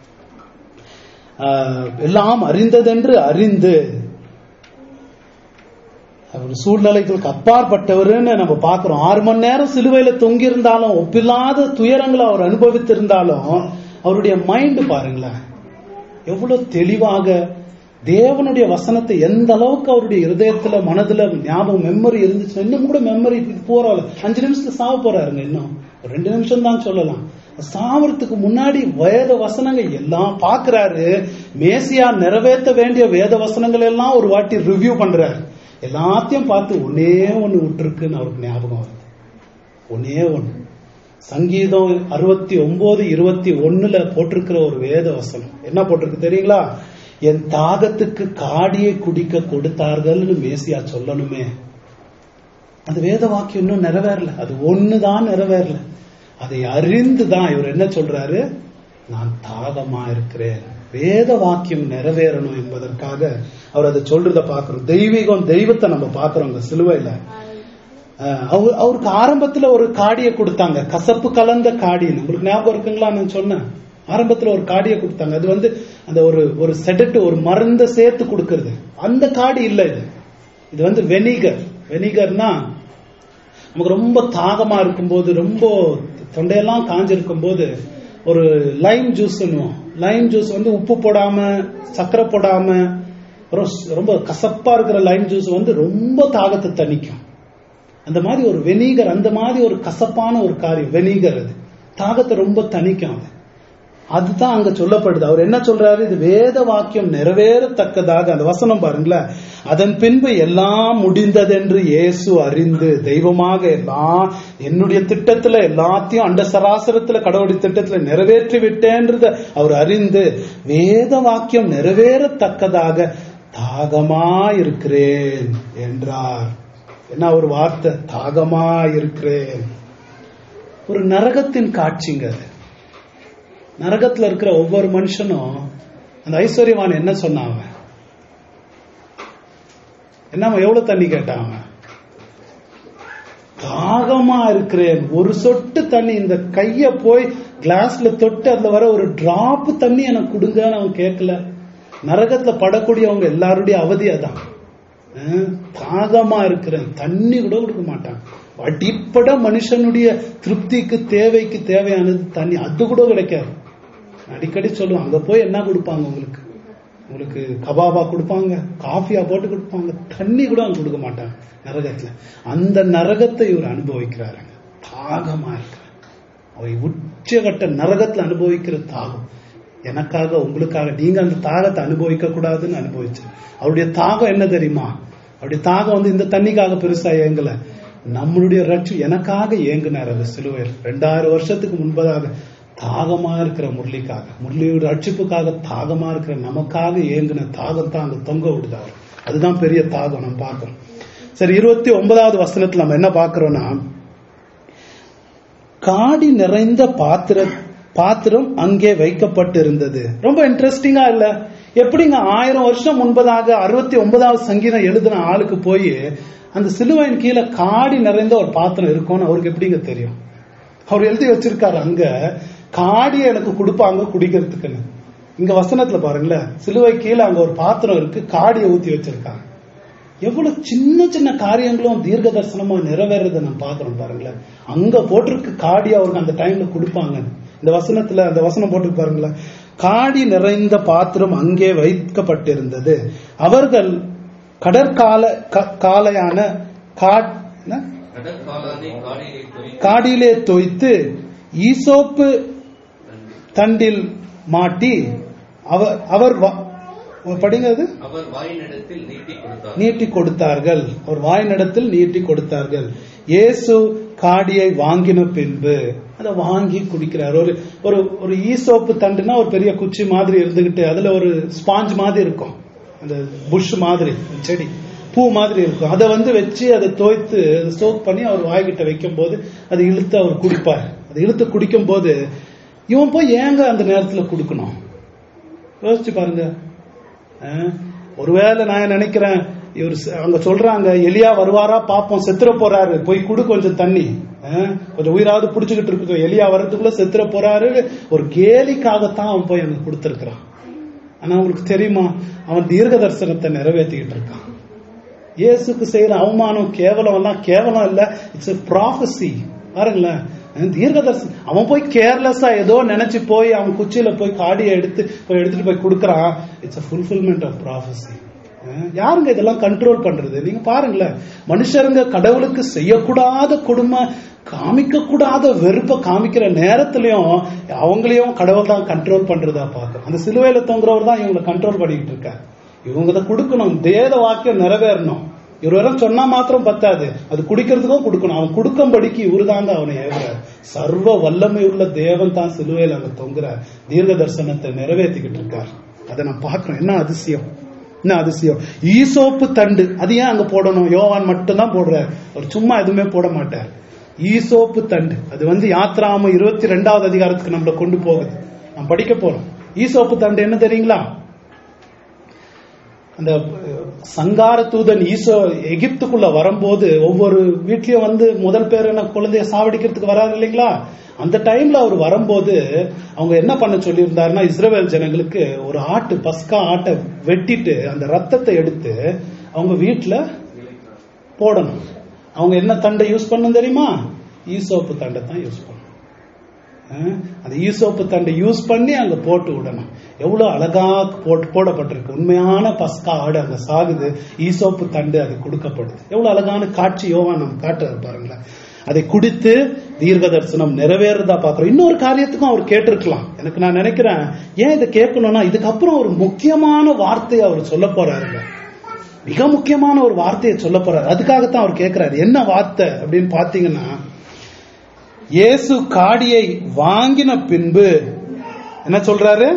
[SPEAKER 1] எல்லாம் அறிந்ததென்று அறிந்து அவர் சூழ்நிலைகளுக்கு அப்பாற்பட்டவர்னு நம்ம பார்க்கிறோம் ஆறு மணி நேரம் சிலுவையில தொங்கி இருந்தாலும் ஒப்பில்லாத துயரங்களை அவர் அனுபவித்திருந்தாலும் அவருடைய மைண்ட் பாருங்களேன் எவ்வளவு தெளிவாக தேவனுடைய வசனத்தை எந்த அளவுக்கு அவருடைய இருதயத்துல மனதுல ஞாபகம் மெமரி இருந்துச்சு இன்னும் கூட மெமரி போறாள் அஞ்சு நிமிஷத்துல சாவ போறாருங்க இன்னும் ஒரு ரெண்டு நிமிஷம் தான் சொல்லலாம் சாவறதுக்கு முன்னாடி வேத வசனங்கள் எல்லாம் பாக்குறாரு மேசியா நிறைவேற்ற வேண்டிய வேத வசனங்கள் எல்லாம் ஒரு வாட்டி ரிவ்யூ பண்றாரு எல்லாத்தையும் பார்த்து ஒன்னே ஒண்ணு விட்டுருக்குன்னு அவருக்கு ஞாபகம் வருது ஒன்னே ஒண்ணு சங்கீதம் அறுபத்தி ஒன்பது இருபத்தி ஒண்ணுல போட்டிருக்கிற ஒரு வேத வசனம் என்ன போட்டிருக்கு தெரியுங்களா என் தாகத்துக்கு காடியை குடிக்க கொடுத்தார்கள்னு மேசியா சொல்லணுமே அந்த வேத வாக்கியம் இன்னும் நிறைவேறல அது ஒண்ணுதான் நிறைவேறல அதை அறிந்து தான் இவர் என்ன சொல்றாரு நான் தாகமா இருக்கிறேன் வேத வாக்கியம் நிறைவேறணும் என்பதற்காக அவர் அதை சொல்றத பாக்குறோம் தெய்வீகம் தெய்வத்தை நம்ம பாக்குறோங்க சிலுவையில அவர் அவருக்கு ஆரம்பத்துல ஒரு காடியை கொடுத்தாங்க கசப்பு கலந்த காடின்னு உங்களுக்கு ஞாபகம் இருக்குங்களா நான் சொன்னேன் ஆரம்பத்துல ஒரு காடியை கொடுத்தாங்க அது வந்து அந்த ஒரு ஒரு செடட்டு ஒரு மருந்த சேர்த்து கொடுக்கறது அந்த காடி இல்ல இது இது வந்து வெனிகர் வெனிகர்னா நமக்கு ரொம்ப தாகமா இருக்கும்போது ரொம்ப தொண்டையெல்லாம் காஞ்சிருக்கும் போது ஒரு லைம் ஜூஸ் லைம் ஜூஸ் வந்து உப்பு போடாம சர்க்கரை போடாம ரொம்ப கசப்பா இருக்கிற லைம் ஜூஸ் வந்து ரொம்ப தாகத்தை தணிக்கும் அந்த மாதிரி ஒரு வெனிகர் அந்த மாதிரி ஒரு கசப்பான ஒரு காரியம் வெனிகர் அது தாகத்தை ரொம்ப தணிக்கும் அது அதுதான் அங்க சொல்லப்படுது அவர் என்ன சொல்றாரு இது வேத வாக்கியம் நிறைவேறத்தக்கதாக அந்த வசனம் பாருங்களேன் அதன் பின்பு எல்லாம் முடிந்ததென்று இயேசு அறிந்து தெய்வமாக எல்லாம் என்னுடைய திட்டத்துல எல்லாத்தையும் அண்ட சராசரத்துல கடவுளுடைய திட்டத்துல நிறைவேற்றி விட்டேன்றத அவர் அறிந்து வேத வாக்கியம் நிறைவேறத்தக்கதாக தாகமா இருக்கிறேன் என்றார் என்ன ஒரு வார்த்தை தாகமா இருக்கிறேன் ஒரு நரகத்தின் காட்சிங்க அது நரகத்துல இருக்கிற ஒவ்வொரு மனுஷனும் அந்த ஐஸ்வர்யவான் என்ன சொன்னாங்க என்ன எவ்வளவு தண்ணி கேட்டாங்க தாகமா இருக்கிறேன் ஒரு சொட்டு தண்ணி இந்த கைய போய் கிளாஸ்ல தொட்டு அதுல வர ஒரு டிராப் தண்ணி எனக்கு கொடுங்கன்னு அவன் கேட்கல நரகத்துல படக்கூடியவங்க எல்லாருடைய அவதி அதான் தாகமா இருக்கிறேன் தண்ணி கூட கொடுக்க மாட்டான் அடிப்படை மனுஷனுடைய திருப்திக்கு தேவைக்கு தேவையானது தண்ணி அது கூட கிடைக்காது அடிக்கடி சொல்லுவாங்க அங்க போய் என்ன கொடுப்பாங்க உங்களுக்கு உங்களுக்கு கபாபா கொடுப்பாங்க காஃபியா போட்டு கொடுப்பாங்க தண்ணி கூட அவங்க கொடுக்க மாட்டாங்க நரகத்துல அந்த நரகத்தை இவர் அனுபவிக்கிறாருங்க தாகமா இருக்கிறார் அவை உச்சகட்ட நரகத்துல அனுபவிக்கிற தாகம் எனக்காக உங்களுக்காக நீங்க அந்த தாகத்தை அனுபவிக்க கூடாதுன்னு அனுபவிச்சு அவருடைய தாகம் என்ன தெரியுமா அவருடைய தாகம் வந்து இந்த தண்ணிக்காக பெருசா ஏங்கல நம்மளுடைய ரட்சி எனக்காக ஏங்குனார் அது சிலுவையில் ரெண்டாயிரம் வருஷத்துக்கு முன்பதாக தாகமா இருக்கிற முரளிக்காக முரளியோட ரட்சிப்புக்காக தாகமா இருக்கிற நமக்காக ஏங்குன தாகம் தான் அங்க தொங்க விடுதாரு அதுதான் பெரிய தாகம் நம்ம பார்க்கிறோம் சரி இருபத்தி ஒன்பதாவது வசனத்துல நம்ம என்ன பார்க்கிறோம்னா காடி நிறைந்த பாத்திர பாத்திரம் அங்கே வைக்கப்பட்டிருந்தது ரொம்ப இன்ட்ரெஸ்டிங்கா இல்ல எப்படிங்க ஆயிரம் வருஷம் முன்பதாக அறுபத்தி ஒன்பதாவது சங்கீதம் எழுதின ஆளுக்கு போய் அந்த சிலுவையின் கீழே காடி நிறைந்த ஒரு பாத்திரம் இருக்கும்னு அவருக்கு எப்படிங்க தெரியும் அவர் எழுதி வச்சிருக்காரு அங்க காடி எனக்கு கொடுப்பாங்க குடிக்கிறதுக்குன்னு இங்க வசனத்துல பாருங்களேன் சிலுவை கீழே அங்க ஒரு பாத்திரம் இருக்கு காடியை ஊத்தி வச்சிருக்காங்க எவ்வளவு சின்ன சின்ன காரியங்களும் தீர்க்க தரிசனமா நிறைவேறதை நம்ம பார்க்கிறோம் பாருங்களேன் அங்க போட்டிருக்கு காடி அவருக்கு அந்த டைம்ல கொடுப்பாங்க இந்த வசனத்துல அந்த வசனம் போட்டு பாருங்களேன் காடி நிறைந்த பாத்திரம் அங்கே வைக்கப்பட்டிருந்தது அவர்கள் கடற்கால க- காலையான கா- என்ன?
[SPEAKER 2] கடற்காலானை காடியை தொய்
[SPEAKER 1] காடியிலே தோய்த்து ஈசோப்பு தண்டில் மாட்டி அவர் அவர் வா- படிங்க அது
[SPEAKER 2] அவர் வாயினிடத்தில் நீட்டி கொடுத்தார்
[SPEAKER 1] நீட்டி கொடுத்தார்கள் அவர் வாயினிடத்தில் நீட்டி கொடுத்தார்கள் இயேசு காடியை வாங்கின பின்பு அதை வாங்கி குடிக்கிறார் ஒரு ஒரு ஒரு ஈசோப்பு தண்டுனா ஒரு பெரிய குச்சி மாதிரி இருந்துகிட்டு அதுல ஒரு ஸ்பாஞ்ச் மாதிரி இருக்கும் அந்த புஷ் மாதிரி செடி பூ மாதிரி இருக்கும் அதை வந்து வச்சு அதை தோய்த்து சோக் பண்ணி அவர் வாய்கிட்ட வைக்கும் போது அதை இழுத்து அவர் குடிப்பார் அதை இழுத்து குடிக்கும் போது இவன் போய் ஏங்க அந்த நேரத்துல கொடுக்கணும் யோசிச்சு பாருங்க அஹ், ஒருவேளை நான் நினைக்கிறேன் இவர் ச- அவங்க சொல்றாங்க எலியா வருவாரா பாப்போம் செத்துற போறாரு போய் குடு கொஞ்சம் தண்ணி அஹ், கொஞ்சம் உயிராவது புடிச்சுக்கிட்டு இருக்கு எலியா வர்றதுக்குள்ள செத்துற போறாரு ஒரு கேலிக்காகத்தான் அவன் போய் அங்க கொடுத்திருக்கிறான் ஆனா உங்களுக்கு தெரியுமா அவன் தீர்க்க தரிசனத்தை நிறைவேற்றிக்கிட்டு இருக்கான் இயேசுக்கு செய்யற அவமானம் கேவலம் எல்லாம் கேவலம் இல்ல இட்ஸ் ப்ராஃபசி பாருங்களேன் அஹ் தீர்க்க தரிசனம் அவன் போய் கேர்லெஸ்ஸா ஏதோ நினைச்சு போய் அவன் குச்சியில போய் காடியை எடுத்து போய் எடுத்துட்டு போய் கொடுக்கறான் it's a fulfilment of prophecy யாருங்க இதெல்லாம் கண்ட்ரோல் பண்றது நீங்க பாருங்களேன் மனுஷருங்க கடவுளுக்கு செய்யக்கூடாத கொடுமை காமிக்க கூடாத வெறுப்பை காமிக்கிற நேரத்திலயும் அவங்களையும் கடவுள் தான் கண்ட்ரோல் பண்றதா பார்க்க அந்த சிலுவையில தொங்குறவர் தான் இவங்களை கண்ட்ரோல் பண்ணிக்கிட்டு இருக்காரு இவங்க அதை கொடுக்கணும் தேத வாக்கியம் நிறைவேறணும் இவர் வரும் சொன்னா மாத்திரம் பத்தாது அது குடிக்கிறதுக்கும் கொடுக்கணும் அவன் கொடுக்கும்படிக்கு இவரு தாங்க அவனை ஏவுறார் சர்வ வல்லமை உள்ள தேவன் தான் சிலுவையில் அங்க தொங்குறார் தீர்க்க தரிசனத்தை நிறைவேற்றிக்கிட்டு இருக்கார் அதை நான் பார்க்கிறேன் என்ன அதிசயம் என்ன அதிசயம் ஈசோப்பு தண்டு அது ஏன் அங்க போடணும் யோவான் மட்டும்தான் போடுறார் அவர் சும்மா எதுவுமே போட மாட்டார் ஈசோப்பு தண்டு அது வந்து யாத்ராம இருபத்தி ரெண்டாவது அதிகாரத்துக்கு நம்மள கொண்டு போகுது நான் படிக்க போறோம் ஈசோப்பு தண்டு என்ன தெரியுங்களா அந்த அஹ், சங்கார தூதன் ஈசோ எகிப்துக்குள்ள வரும்போது ஒவ்வொரு வீட்லயும் வந்து முதல் பேர் என்ன குழந்தைய சாவடிக்கிறதுக்கு வராரு இல்லைங்களா அந்த டைம்ல அவர் வரும்போது அவங்க என்ன பண்ண சொல்லியிருந்தாருன்னா இஸ்ரவேல் ஜனங்களுக்கு ஒரு ஆட்டு பஸ்கா ஆட்டை வெட்டிட்டு அந்த ரத்தத்தை எடுத்து அவங்க வீட்டுல போடணும் அவங்க என்ன தண்டை யூஸ் பண்ணணும் தெரியுமா ஈசோப்பு தண்டை தான் யூஸ் பண்ணணும் அஹ், அந்த ஈசோப்பு தண்டை யூஸ் பண்ணி அங்க போட்டு விடணும் எவ்வளவு அழகா போட்டு போடப்பட்டிருக்கு உண்மையான பஸ்கா ஆடு அங்க சாகுது ஈசோப்பு தண்டு அது கொடுக்கப்படுது எவ்வளவு அழகான காட்சி யோவான் நம்ம காட்டுறாரு பாருங்களேன் அதை குடித்து தீர்க்க தரிசனம் நிறைவேறதா பாக்குறோம் இன்னொரு காரியத்துக்கும் அவர் கேட்டிருக்கலாம் எனக்கு நான் நினைக்கிறேன் ஏன் இதை கேட்கணும்னா இதுக்கப்புறம் ஒரு முக்கியமான வார்த்தையை அவர் சொல்ல போறாருங்க மிக முக்கியமான ஒரு வார்த்தையை சொல்ல போறாரு அதுக்காகத்தான் அவர் கேட்கிறாரு என்ன வார்த்தை அப்படின்னு பாத்தீங்கன்னா இயேசு காடியை வாங்கின பின்பு என்ன சொல்றாரு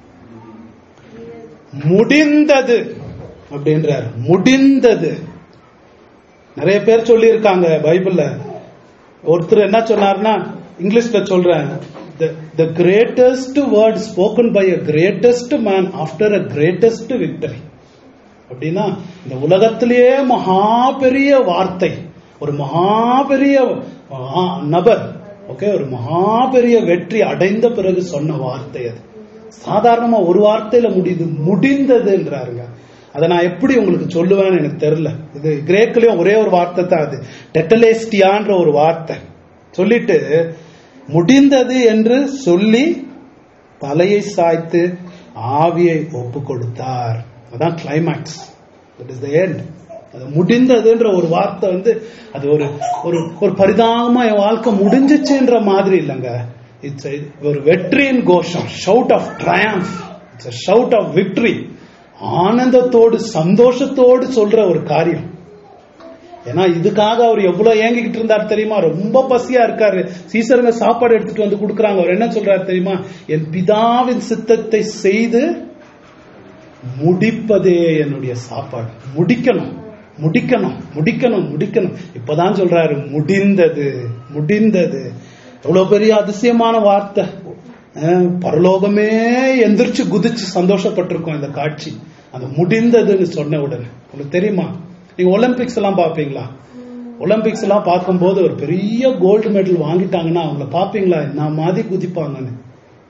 [SPEAKER 1] முடிந்தது அப்படின்றார் முடிந்தது நிறைய பேர் சொல்லியிருக்காங்க பைபிள்ல ஒருத்தர் என்ன சொன்னார்னா இங்கிலீஷ்ல சொல்றேன் the greatest word spoken by a greatest man after a greatest victory அப்படின்னா இந்த உலகத்திலேயே மகா பெரிய வார்த்தை ஒரு மகா பெரிய ஆ, நபர் ஓகே ஒரு மகா பெரிய வெற்றி அடைந்த பிறகு சொன்ன வார்த்தை அது சாதாரணமா ஒரு வார்த்தையில முடியுது முடிந்ததுன்றாருங்க அதை நான் எப்படி உங்களுக்கு சொல்லுவேன்னு எனக்கு தெரியல இது கிரேக்கிலயும் ஒரே ஒரு வார்த்தை தான் அது டெட்டலேஸ்டியான்ற ஒரு வார்த்தை சொல்லிட்டு முடிந்தது என்று சொல்லி தலையை சாய்த்து ஆவியை ஒப்பு கொடுத்தார் அதான் climax that is the end அது முடிந்ததுன்ற ஒரு வார்த்தை வந்து அது ஒரு ஒரு ஒரு பரிதாபமா என் வாழ்க்கை முடிஞ்சிச்சுன்ற மாதிரி இல்லைங்க இட்ஸ் ஒரு வெற்றியின் கோஷம் shout of triumph it's shout of victory ஆனந்தத்தோடு சந்தோஷத்தோடு சொல்ற ஒரு காரியம் ஏன்னா இதுக்காக அவர் எவ்வளவு ஏங்கிக்கிட்டு இருந்தார் தெரியுமா ரொம்ப பசியா இருக்காரு சீசருங்க சாப்பாடு எடுத்துட்டு வந்து கொடுக்குறாங்க அவர் என்ன சொல்றாரு தெரியுமா என் பிதாவின் சித்தத்தை செய்து முடிப்பதே என்னுடைய சாப்பாடு முடிக்கணும் முடிக்கணும் முடிக்கணும் முடிக்கணும் இப்பதான் சொல்றாரு முடிந்தது முடிந்தது எவ்வளவு பெரிய அதிசயமான வார்த்தை அஹ், பரலோகமே எந்திரிச்சு குதிச்சு சந்தோஷப்பட்டிருக்கோம் இந்த காட்சி அந்த முடிந்ததுன்னு சொன்ன உடனே உங்களுக்கு தெரியுமா நீங்க ஒலிம்பிக்ஸ் எல்லாம் பாப்பீங்களா ஒலிம்பிக்ஸ் எல்லாம் பார்க்கும்போது ஒரு பெரிய கோல்டு மெடல் வாங்கிட்டாங்கன்னா அவங்கள பாப்பீங்களா என்ன மாதிரி குதிப்பாங்கன்னு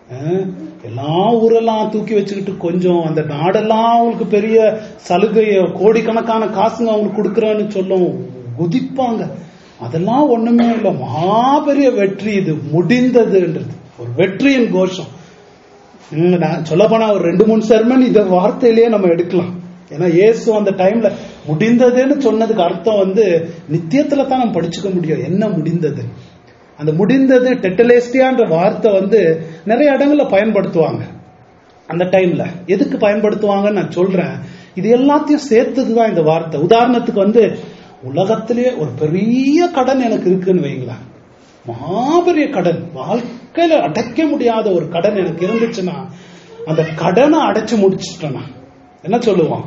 [SPEAKER 1] அஹ், எல்லா ஊரெல்லாம் தூக்கி வச்சுக்கிட்டு கொஞ்சம் அந்த நாடெல்லாம் அவங்களுக்கு பெரிய சலுகைய கோடிக்கணக்கான காசுங்க அவங்களுக்கு கொடுக்குறேன்னு சொல்லும் குதிப்பாங்க அதெல்லாம் ஒண்ணுமே இல்லை மாபெரிய வெற்றி இது முடிந்ததுன்றது ஒரு வெற்றியின் கோஷம் ம், நான் சொல்ல போனா ஒரு ரெண்டு மூணு செர்மன் இந்த வார்த்தையிலேயே நம்ம எடுக்கலாம் ஏன்னா இயேசு அந்த டைம்ல முடிந்ததுன்னு சொன்னதுக்கு அர்த்தம் வந்து நித்தியத்துல தான் நம்ம படிச்சுக்க முடியும் என்ன முடிந்தது அந்த முடிந்தது டெட்டலேஸ்டியான்ற வார்த்தை வந்து நிறைய இடங்கள்ல பயன்படுத்துவாங்க அந்த டைம்ல எதுக்கு பயன்படுத்துவாங்கன்னு நான் சொல்றேன் இது எல்லாத்தையும் சேர்த்ததுதான் இந்த வார்த்தை உதாரணத்துக்கு வந்து உலகத்திலேயே ஒரு பெரிய கடன் எனக்கு இருக்குன்னு வைங்களேன் மாபெரிய கடன் வாழ்க்கையில அடைக்க முடியாத ஒரு கடன் எனக்கு இருந்துச்சுன்னா அந்த கடனை அடைச்சு முடிச்சிட்டேன் நான். என்ன சொல்லுவான்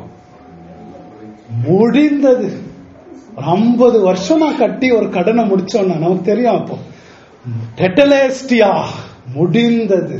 [SPEAKER 1] முடிந்தது ஒரு ஐம்பது வருஷம் நான் கட்டி ஒரு கடனை முடிச்சோம்னா நமக்கு தெரியும் அப்போ டெட்டலேஸ்டியா முடிந்தது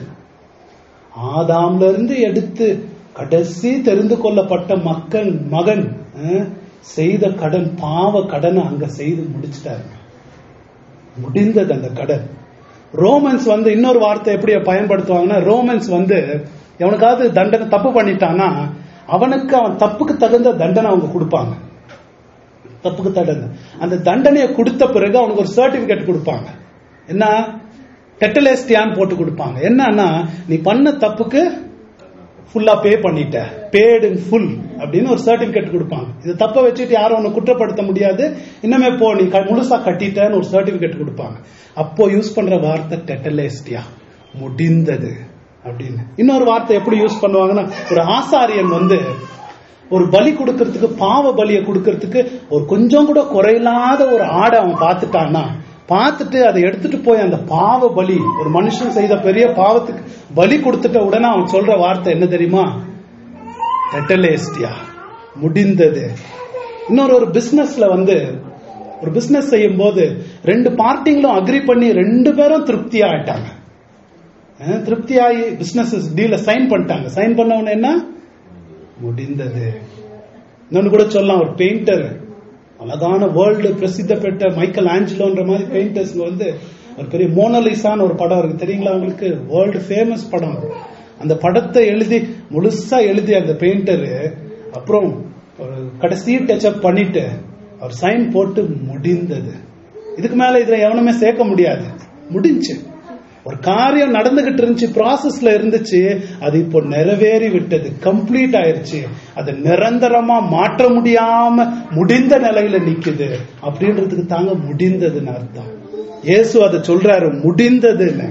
[SPEAKER 1] ஆதாம்ல இருந்து எடுத்து கடைசி தெரிந்து கொள்ளப்பட்ட மக்கள் மகன் அஹ், செய்த கடன் பாவ கடனை அங்க செய்து முடிச்சிட்டாரு முடிந்தது அந்த கடன் ரோமன்ஸ் வந்து இன்னொரு வார்த்தை எப்படி பயன்படுத்துவாங்கன்னா ரோமன்ஸ் வந்து எவனுக்காவது தண்டனை தப்பு பண்ணிட்டானா அவனுக்கு அவன் தப்புக்கு தகுந்த தண்டனை அவங்க கொடுப்பாங்க தப்புக்கு தண்டனை அந்த தண்டனையை கொடுத்த பிறகு அவனுக்கு ஒரு சர்டிபிகேட் கொடுப்பாங்க என்ன டெட்டலேஸ்டியான்னு போட்டு கொடுப்பாங்க என்னன்னா நீ பண்ண தப்புக்கு ஃபுல்லா பே பண்ணிட்ட பேடு ஃபுல் அப்படின்னு ஒரு சர்டிபிகேட் கொடுப்பாங்க இது தப்ப வச்சுட்டு யாரும் உன்னை குற்றப்படுத்த முடியாது இன்னமே போ நீ க- முழுசா கட்டிட்டேன்னு ஒரு சர்டிபிகேட் கொடுப்பாங்க அப்போ யூஸ் பண்ற வார்த்தை டெட்டலேஸ்டியா முடிந்தது அப்படின்னு இன்னொரு வார்த்தை எப்படி யூஸ் பண்ணுவாங்கன்னா ஒரு ஆசாரியன் வந்து ஒரு பலி கொடுக்கறதுக்கு பாவ பலியை கொடுக்கறதுக்கு ஒரு கொஞ்சம் கூட குறையில்லாத ஒரு ஆடை அவன் பார்த்துட்டான்னா பார்த்துட்டு அதை எடுத்துட்டு போய் அந்த பாவ பலி ஒரு மனுஷன் செய்த பெரிய பாவத்துக்கு பலி கொடுத்துட்ட உடனே அவன் சொல்ற வார்த்தை என்ன தெரியுமா டெட்டலேஸ்டியா முடிந்தது இன்னொரு ஒரு பிசினஸ்ல வந்து ஒரு பிசினஸ் செய்யும் போது ரெண்டு பார்ட்டிங்களும் அக்ரி பண்ணி ரெண்டு பேரும் திருப்தி ஆயிட்டாங்க அஹ், திருப்தியாகி பிசினஸ் டீல சைன் பண்ணிட்டாங்க சைன் பண்ண உடனே என்ன முடிந்தது இன்னொன்னு கூட சொல்லலாம் ஒரு பெயிண்டர் அழகான வேர்ல்டு பிரசித்த பெற்ற மைக்கேல் ஆஞ்சலோன்ற மாதிரி பெயிண்டர்ஸ் வந்து ஒரு பெரிய மோனலிசான்னு ஒரு படம் இருக்கு தெரியுங்களா உங்களுக்கு வேர்ல்டு ஃபேமஸ் படம் அந்த படத்தை எழுதி முழுசா எழுதி அந்த பெயிண்டர் அப்புறம் ஒரு கடைசி டச்சப் பண்ணிட்டு அவர் சைன் போட்டு முடிந்தது இதுக்கு மேல இதுல எவனுமே சேர்க்க முடியாது முடிஞ்சு ஒரு காரியம் நடந்துகிட்டு இருந்துச்சு ப்ராசஸ்ல இருந்துச்சு அது இப்போ நிறைவேறி விட்டது கம்ப்ளீட் ஆயிருச்சு அது நிரந்தரமா மாற்ற முடியாம முடிந்த நிலையில நிக்குது அப்படின்றதுக்கு தாங்க முடிந்ததுன்னு அர்த்தம் இயேசு அதை சொல்றாரு முடிந்ததுன்னு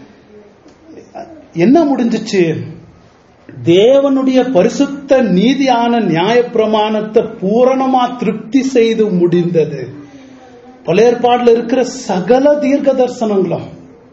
[SPEAKER 1] என்ன முடிஞ்சிச்சு தேவனுடைய பரிசுத்த நீதியான நியாயப்பிரமாணத்தை பூரணமா திருப்தி செய்து முடிந்தது பழைய ஏற்பாடுல இருக்கிற சகல தீர்க்க தரிசனங்களும்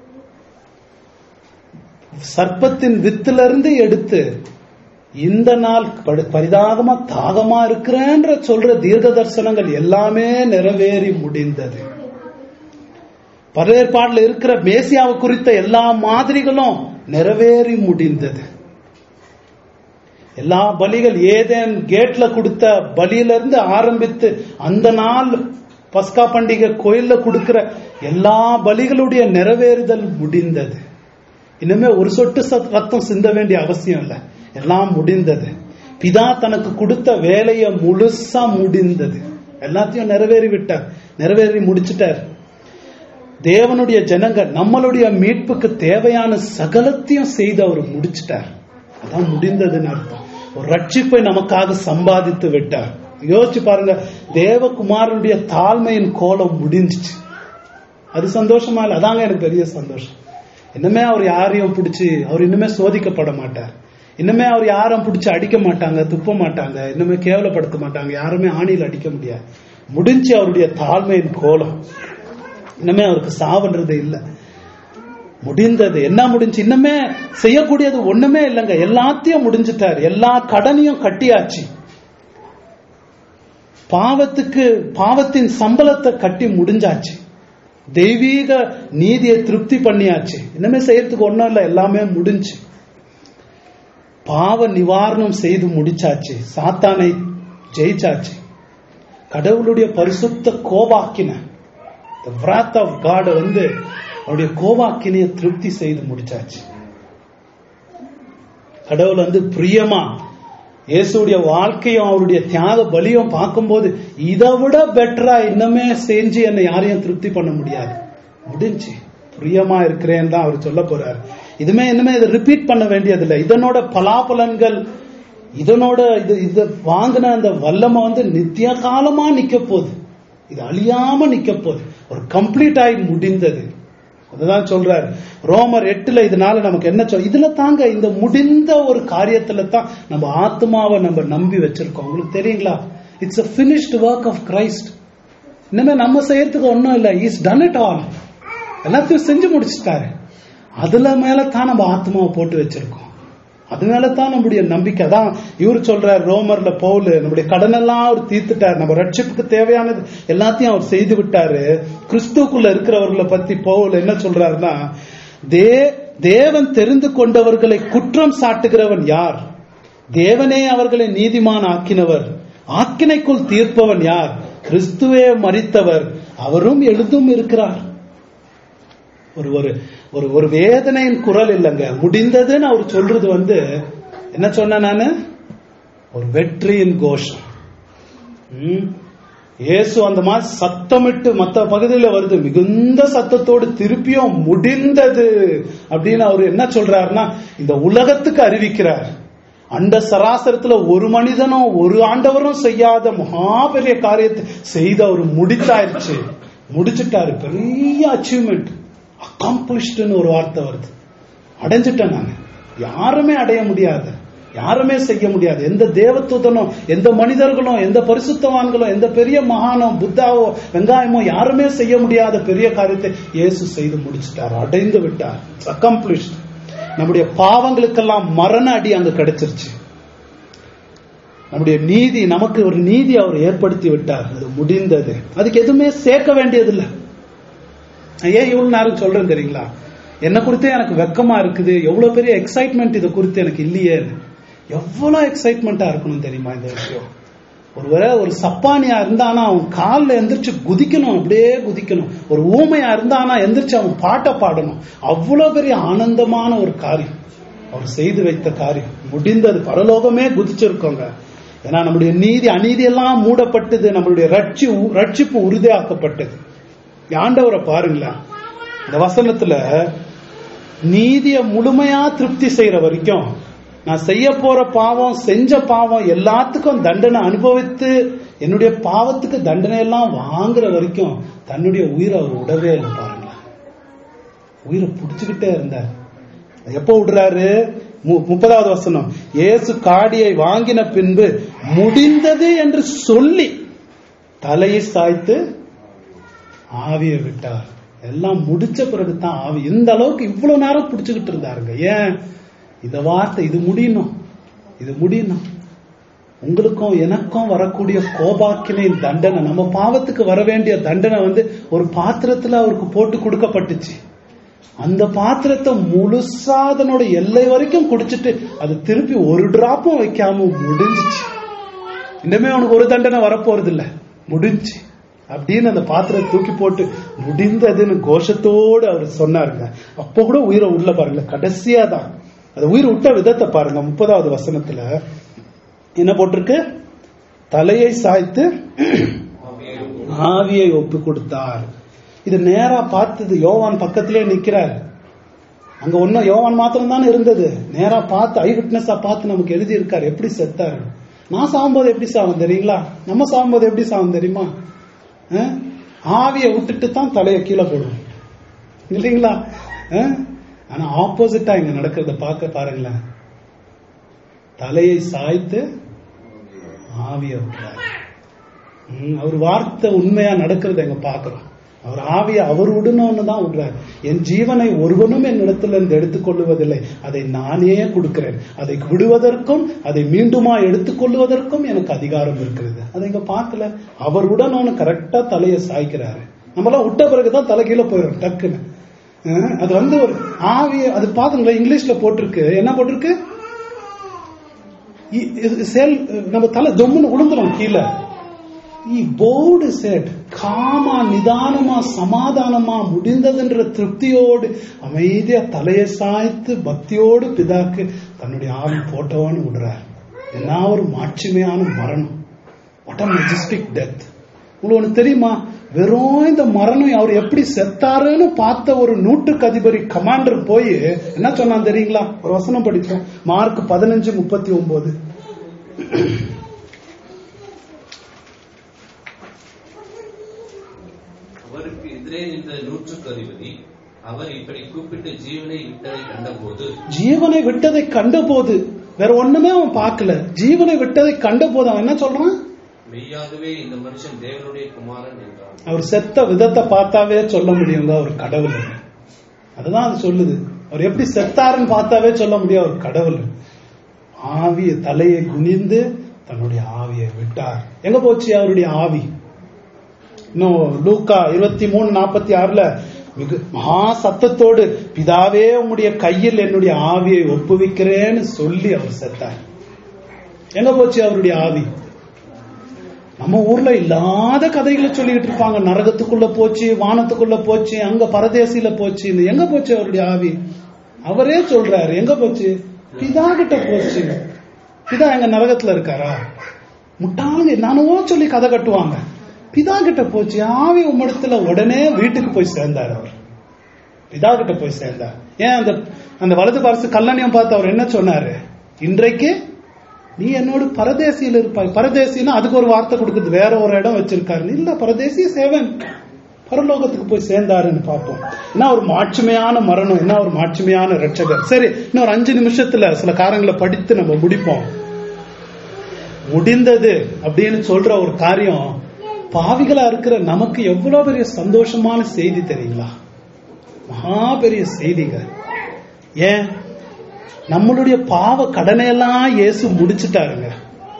[SPEAKER 1] சர்ப்பத்தின் வித்திலிருந்து எடுத்து இந்த நாள் படு- பரிதாகமா தாகமா இருக்கிறேன்ற சொல்ற தீர்க்க தரிசனங்கள் எல்லாமே நிறைவேறி முடிந்தது பழையற்பாடுல இருக்கிற மேசியாவை குறித்த எல்லா மாதிரிகளும் நிறைவேறி முடிந்தது எல்லா பலிகள் ஏதேன் கேட்ல கொடுத்த பலியில இருந்து ஆரம்பித்து அந்த நாள் பஸ்கா பண்டிகை கோயில்ல கொடுக்கிற எல்லா பலிகளுடைய நிறைவேறுதல் முடிந்தது இனிமே ஒரு சொட்டு சத்- ரத்தம் சிந்த வேண்டிய அவசியம் இல்லை எல்லாம் முடிந்தது பிதா தனக்கு கொடுத்த வேலையை முழுசா முடிந்தது எல்லாத்தையும் நிறைவேறி விட்டார் நிறைவேறி முடிச்சிட்டார் தேவனுடைய ஜனங்க நம்மளுடைய மீட்புக்கு தேவையான சகலத்தையும் செய்து அவர் முடிச்சிட்டார் அதான் முடிந்ததுன்னு அர்த்தம் ஒரு ரட்சிப்பை நமக்காக சம்பாதித்து விட்டார் யோசிச்சு பாருங்க தேவகுமாரனுடைய தாழ்மையின் கோலம் முடிஞ்சிச்சு அது சந்தோஷமா இல்ல அதாங்க எனக்கு பெரிய சந்தோஷம் இன்னுமே அவர் யாரையும் பிடிச்சி அவர் இன்னுமே சோதிக்கப்பட மாட்டார் இன்னுமே அவர் யாரும் பிடிச்சி அடிக்க மாட்டாங்க துப்ப மாட்டாங்க இன்னுமே கேவலப்படுத்த மாட்டாங்க யாருமே ஆணியில் அடிக்க முடியாது முடிஞ்சு அவருடைய தாழ்மையின் கோலம் இன்னுமே அவருக்கு சாவுன்றது இல்லை முடிந்தது என்ன முடிஞ்சு இன்னுமே செய்யக்கூடியது ஒண்ணுமே இல்லைங்க எல்லாத்தையும் முடிஞ்சிட்டார் எல்லா கடனையும் கட்டியாச்சு பாவத்துக்கு பாவத்தின் சம்பளத்தை கட்டி முடிஞ்சாச்சு தெய்வீக நீதியை திருப்தி பண்ணியாச்சு இன்னுமே செய்யறதுக்கு ஒண்ணும் இல்லை எல்லாமே முடிஞ்சு பாவ நிவாரணம் செய்து முடிச்சாச்சு சாத்தானை ஜெயிச்சாச்சு கடவுளுடைய பரிசுத்த கோபாக்கின the wrath of God வந்து அவருடைய கோபாக்கினைய திருப்தி செய்து முடிச்சாச்சு கடவுள் வந்து பிரியமா இயேசுடைய வாழ்க்கையும் அவருடைய தியாக பலியும் பார்க்கும்போது இதை விட பெட்டரா இன்னமே செஞ்சு என்னை யாரையும் திருப்தி பண்ண முடியாது முடிஞ்சு பிரியமா இருக்கிறேன்னு தான் அவர் சொல்ல போறாரு இதுமே இனிமே இதை ரிப்பீட் பண்ண வேண்டியதில்லை இதனோட பலாபலன்கள் இதனோட இது இத வாங்கின அந்த வல்லமை வந்து நித்திய காலமா நிக்க போகுது இது அழியாம நிக்க போகுது ஒரு கம்ப்ளீட் ஆகி முடிந்தது அதுதான் சொல்றாரு ரோமர் எட்டுல இதனால நமக்கு என்ன சொல் இதுல தாங்க இந்த முடிந்த ஒரு காரியத்துல தான் நம்ம ஆத்மாவை நம்ம நம்பி வச்சிருக்கோம் உங்களுக்கு தெரியுங்களா it's a finished work of Christ இனிமே நம்ம செய்யறதுக்கு ஒண்ணும் இல்ல இஸ் டன் இட் ஆல் எல்லாத்தையும் செஞ்சு முடிச்சிட்டாரு அதுல மேல தான் நம்ம ஆத்மாவை போட்டு வச்சிருக்கோம் அது மேல தான் நம்முடைய நம்பிக்கை தான் இவர் சொல்றார் ரோமர்ல பவுல் நம்முடைய கடனெல்லாம் அவர் தீர்த்துட்டார் நம்ம ரட்சிப்புக்கு தேவையானது எல்லாத்தையும் அவர் செய்து விட்டாரு கிறிஸ்துக்குள்ள இருக்கிறவர்களை பத்தி பவுல் என்ன சொல்றாருன்னா தே தேவன் தெரிந்து கொண்டவர்களை குற்றம் சாட்டுகிறவன் யார் தேவனே அவர்களை நீதிமான் ஆக்கினவர் ஆக்கினைக்குள் தீர்ப்பவன் யார் கிறிஸ்துவே மறித்தவர் அவரும் எழுதும் இருக்கிறார் ஒரு ஒரு ஒரு ஒரு வேதனையின் குரல் இல்லைங்க முடிந்ததுன்னு அவர் சொல்றது வந்து என்ன சொன்ன நானு ஒரு வெற்றியின் கோஷம் ம். இயேசு அந்த மாதிரி சத்தமிட்டு மத்த பகுதியில வருது மிகுந்த சத்தத்தோடு திருப்பியும் முடிந்தது அப்படின்னு அவர் என்ன சொல்றாருன்னா இந்த உலகத்துக்கு அறிவிக்கிறார் அண்ட சராசரத்துல ஒரு மனிதனும் ஒரு ஆண்டவரும் செய்யாத மகா பெரிய காரியத்தை செய்து அவர் முடித்தாயிருச்சு முடிச்சிட்டாரு பெரிய அச்சீவ்மெண்ட் அக்காம்ப்ளிஷ்டுன்னு ஒரு வார்த்தை வருது அடைஞ்சிட்டேன் நான் யாருமே அடைய முடியாது யாருமே செய்ய முடியாது எந்த தேவதூதனோ எந்த மனிதர்களும் எந்த பரிசுத்தவான்களும் எந்த பெரிய மகானோ புத்தாவோ வெங்காயமோ யாருமே செய்ய முடியாத பெரிய காரியத்தை இயேசு செய்து முடிச்சிட்டார் அடைந்து விட்டார் அக்கம்ப்ளிஷ்ட் நம்முடைய பாவங்களுக்கெல்லாம் மரண அடி அங்க கிடைச்சிருச்சு நம்முடைய நீதி நமக்கு ஒரு நீதி அவர் ஏற்படுத்தி விட்டார் அது முடிந்தது அதுக்கு எதுவுமே சேர்க்க வேண்டியதில்லை நான் ஏன் இவ்வளவு நேரம் சொல்றேன் தெரியுங்களா என்ன குறித்தே எனக்கு வெக்கமா இருக்குது எவ்வளவு பெரிய எக்ஸைட்மெண்ட் இதை குறித்து எனக்கு இல்லையேன்னு எவ்வளவு எக்ஸைட்மெண்டா இருக்கணும் தெரியுமா இந்த விஷயம் ஒருவேளை ஒரு சப்பானியா இருந்தானா அவன் காலில் எந்திரிச்சு குதிக்கணும் அப்படியே குதிக்கணும் ஒரு ஊமையா இருந்தானா எந்திரிச்சு அவன் பாட்டை பாடணும் அவ்வளவு பெரிய ஆனந்தமான ஒரு காரியம் அவர் செய்து வைத்த காரியம் முடிந்தது பரலோகமே குதிச்சிருக்கோங்க ஏன்னா நம்முடைய நீதி அநீதி எல்லாம் மூடப்பட்டது நம்மளுடைய ரட்சி ரட்சிப்பு உறுதியாக்கப்பட்டது ஆண்டவரை பாருங்களேன் இந்த வசனத்துல நீதிய முழுமையா திருப்தி செய்யற வரைக்கும் நான் செய்ய போற பாவம் செஞ்ச பாவம் எல்லாத்துக்கும் தண்டனை அனுபவித்து என்னுடைய பாவத்துக்கு தண்டனை எல்லாம் வாங்குற வரைக்கும் தன்னுடைய உயிரை அவர் விடவே இல்லை பாருங்களேன் உயிரை பிடிச்சுக்கிட்டே இருந்தார் எப்போ விடுறாரு மு- முப்பதாவது வசனம் இயேசு காடியை வாங்கின பின்பு முடிந்தது என்று சொல்லி தலையை சாய்த்து ஆவியை விட்டார் எல்லாம் முடிச்ச பிறகு தான் ஆவி இந்த அளவுக்கு இவ்வளவு நேரம் பிடிச்சுக்கிட்டு இருந்தாருங்க ஏன் இந்த வார்த்தை இது முடியணும் இது முடியணும் உங்களுக்கும் எனக்கும் வரக்கூடிய கோபாக்கினை தண்டனை நம்ம பாவத்துக்கு வர வேண்டிய தண்டனை வந்து ஒரு பாத்திரத்துல அவருக்கு போட்டு கொடுக்கப்பட்டுச்சு அந்த பாத்திரத்தை முழுசா அதனோட எல்லை வரைக்கும் குடிச்சிட்டு அது திருப்பி ஒரு டிராப்பும் வைக்காம முடிஞ்சிச்சு இனிமே அவனுக்கு ஒரு தண்டனை வரப்போறது இல்ல முடிஞ்சு அப்படின்னு அந்த பாத்திரத்தை தூக்கி போட்டு முடிந்ததுன்னு கோஷத்தோடு அவர் சொன்னாருங்க அப்ப கூட உயிரை உள்ள பாருங்க கடைசியா தான் அது உயிர் விட்ட விதத்தை பாருங்க முப்பதாவது வசனத்துல என்ன போட்டிருக்கு தலையை சாய்த்து ஆவியை ஒப்பு கொடுத்தார் இது நேரா பார்த்தது யோவான் பக்கத்திலே நிக்கிறார் அங்க ஒன்னும் யோவான் மாத்திரம் தானே இருந்தது நேரா பார்த்து ஐ விட்னஸா பார்த்து நமக்கு எழுதி இருக்காரு எப்படி செத்தாரு நான் சாகும்போது எப்படி சாகும் தெரியுங்களா நம்ம சாகும்போது எப்படி சாகும் தெரியுமா அஹ்? ஆவியை விட்டுட்டு தான் தலையை கீழே போடும் இல்லைங்களா அஹ்? ஆனா ஆப்போசிட்டா இங்க நடக்கிறத பார்க்க பாருங்களேன் தலையை சாய்த்து ஆவியை விட்டுறாரு ம், அவர் வார்த்தை உண்மையா நடக்கிறத எங்க பாக்குறோம் அவர் ஆவியை அவர் விடணும்னு தான் விடுறாரு என் ஜீவனை ஒருவனும் என்னிடத்துல இருந்து எடுத்துக்கொள்வதில்லை அதை நானே கொடுக்கிறேன் அதை விடுவதற்கும் அதை மீண்டுமா எடுத்துக்கொள்வதற்கும் எனக்கு அதிகாரம் இருக்கிறது அதை இங்க பார்க்கல அவர் விடணும்னு கரெக்டா தலையை சாய்க்கிறாரு நம்மளாம் விட்ட பிறகுதான் தலை கீழே போயிடும் டக்குன்னு அஹ், அது வந்து ஒரு ஆவிய அது பாத்துங்களேன் இங்கிலீஷ்ல போட்டிருக்கு என்ன போட்டிருக்கு இ- இது செல் நம்ம தலை தொம்முன்னு விழுந்துரும் கீழே he bowed his head காமா நிதானமா சமாதானமா முடிந்ததுன்ற திருப்தியோடு அமைதியா தலையை சாய்த்து பக்தியோடு பிதாக்கு தன்னுடைய ஆவி போட்டவான்னு விடுறார் என்ன ஒரு மாட்சிமையான மரணம் வாட் அ மெஜஸ்டிக் டெத் உங்களுக்கு ஒண்ணு தெரியுமா வெறும் இந்த மரணம் அவர் எப்படி செத்தாருன்னு பார்த்த ஒரு நூற்றுக்கு அதிபதி கமாண்டர் போய் என்ன சொன்னான் தெரியுங்களா ஒரு வசனம் படிச்சோம் மார்க் பதினஞ்சு முப்பத்தி ஒன்பது
[SPEAKER 2] அவருக்கு எதிரே நின்ற நூற்றுக்கு அதிபதி அவர் இப்படி கூப்பிட்டு ஜீவனை விட்டதை கண்டபோது
[SPEAKER 1] ஜீவனை விட்டதை கண்டபோது வேற ஒண்ணுமே அவன் பார்க்கல ஜீவனை விட்டதை கண்டபோது அவன் என்ன சொல்றான்
[SPEAKER 2] மெய்யாகவே இந்த மனுஷன் தேவனுடைய குமாரன் என்றான்
[SPEAKER 1] அவர் செத்த விதத்தை பார்த்தாவே சொல்ல முடியுங்க அவர் கடவுள் அதுதான் அது சொல்லுது அவர் எப்படி செத்தாருன்னு பார்த்தாவே சொல்ல முடியும் அவர் கடவுள் ஆவிய தலையை குனிந்து தன்னுடைய ஆவியை விட்டார் எங்க போச்சு அவருடைய ஆவி இன்னும் லூக்கா இருபத்தி மூணு நாற்பத்தி ஆறுல மிகு மகா சத்தத்தோடு பிதாவே உம்முடைய கையில் என்னுடைய ஆவியை ஒப்புவிக்கிறேன்னு சொல்லி அவர் செத்தார் எங்க போச்சு அவருடைய ஆவி நம்ம ஊர்ல இல்லாத கதைகளை சொல்லிட்டு இருப்பாங்க நரகத்துக்குள்ள போச்சு வானத்துக்குள்ள போச்சு அங்க பரதேசியில போச்சு எங்க போச்சு அவருடைய ஆவி அவரே சொல்றாரு எங்க போச்சு பிதா கிட்ட போச்சு பிதா எங்க நரகத்துல இருக்காரா முட்டாளுங்க நானோ சொல்லி கதை கட்டுவாங்க பிதா கிட்ட போச்சு ஆவி உம்மிடத்துல உடனே வீட்டுக்கு போய் சேர்ந்தார் அவர் பிதா கிட்ட போய் சேர்ந்தார் ஏன் அந்த அந்த வலது பாரசு கல்லணையம் பார்த்து அவர் என்ன சொன்னாரு இன்றைக்கு நீ என்னோட பரதேசியில் இருப்பாய் பரதேசின்னா அதுக்கு ஒரு வார்த்தை கொடுக்குது வேற ஒரு இடம் வச்சிருக்காரு இல்ல பரதேசி சேவன் பரலோகத்துக்கு போய் சேர்ந்தாருன்னு பார்ப்போம் என்ன ஒரு மாட்சிமையான மரணம் என்ன ஒரு மாட்சிமையான ரட்சகர் சரி இன்னும் ஒரு அஞ்சு நிமிஷத்துல சில காரங்களை படித்து நம்ம முடிப்போம் முடிந்தது அப்படின்னு சொல்ற ஒரு காரியம் பாவிகளா இருக்கிற நமக்கு எவ்வளவு பெரிய சந்தோஷமான செய்தி தெரியுங்களா மகா பெரிய செய்திங்க ஏன் நம்மளுடைய பாவ கடனையெல்லாம் இயேசு முடிச்சிட்டாருங்க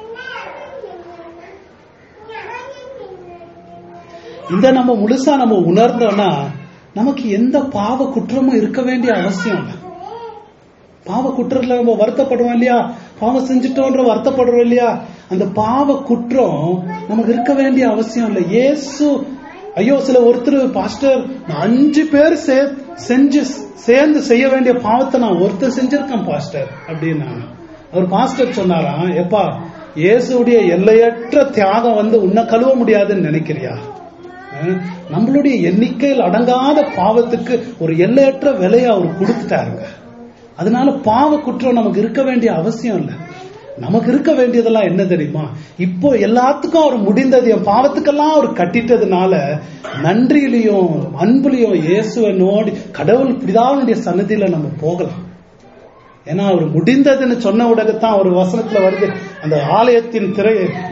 [SPEAKER 1] இந்த நம்ம முழுசா நம்ம உணர்ந்தோம்னா நமக்கு எந்த பாவ குற்றமும் இருக்க வேண்டிய அவசியம் இல்லை பாவ குற்றத்துல நம்ம வருத்தப்படுவோம் இல்லையா பாவம் செஞ்சுட்டோன்ற வருத்தப்படுறோம் இல்லையா அந்த பாவ குற்றம் நமக்கு இருக்க வேண்டிய அவசியம் இல்லை இயேசு ஐயோ சில ஒருத்தர் பாஸ்டர் நான் அஞ்சு பேர் சே- செஞ்சு சேர்ந்து செய்ய வேண்டிய பாவத்தை நான் ஒருத்தர் செஞ்சிருக்கேன் பாஸ்டர் அப்படின்னு அவர் பாஸ்டர் சொன்னாராம் எப்பா இயேசுடைய எல்லையற்ற தியாகம் வந்து உன்னை கழுவ முடியாதுன்னு நினைக்கிறியா அஹ், நம்மளுடைய எண்ணிக்கையில் அடங்காத பாவத்துக்கு ஒரு எல்லையற்ற விலையை அவர் கொடுத்துட்டாருங்க அதனால பாவ குற்றம் நமக்கு இருக்க வேண்டிய அவசியம் இல்லை நமக்கு இருக்க வேண்டியதெல்லாம் என்ன தெரியுமா இப்போ எல்லாத்துக்கும் அவர் முடிந்தது என் பாவத்துக்கெல்லாம் அவர் கட்டிட்டதுனால நன்றியிலையும் அன்புலையும் இயேசுவை நோடி கடவுள் பிதாவுடைய சன்னதியில நம்ம போகலாம் ஏன்னா அவர் முடிந்ததுன்னு சொன்ன உடகத்தான் ஒரு வசனத்துல வருது அந்த ஆலயத்தின் திரை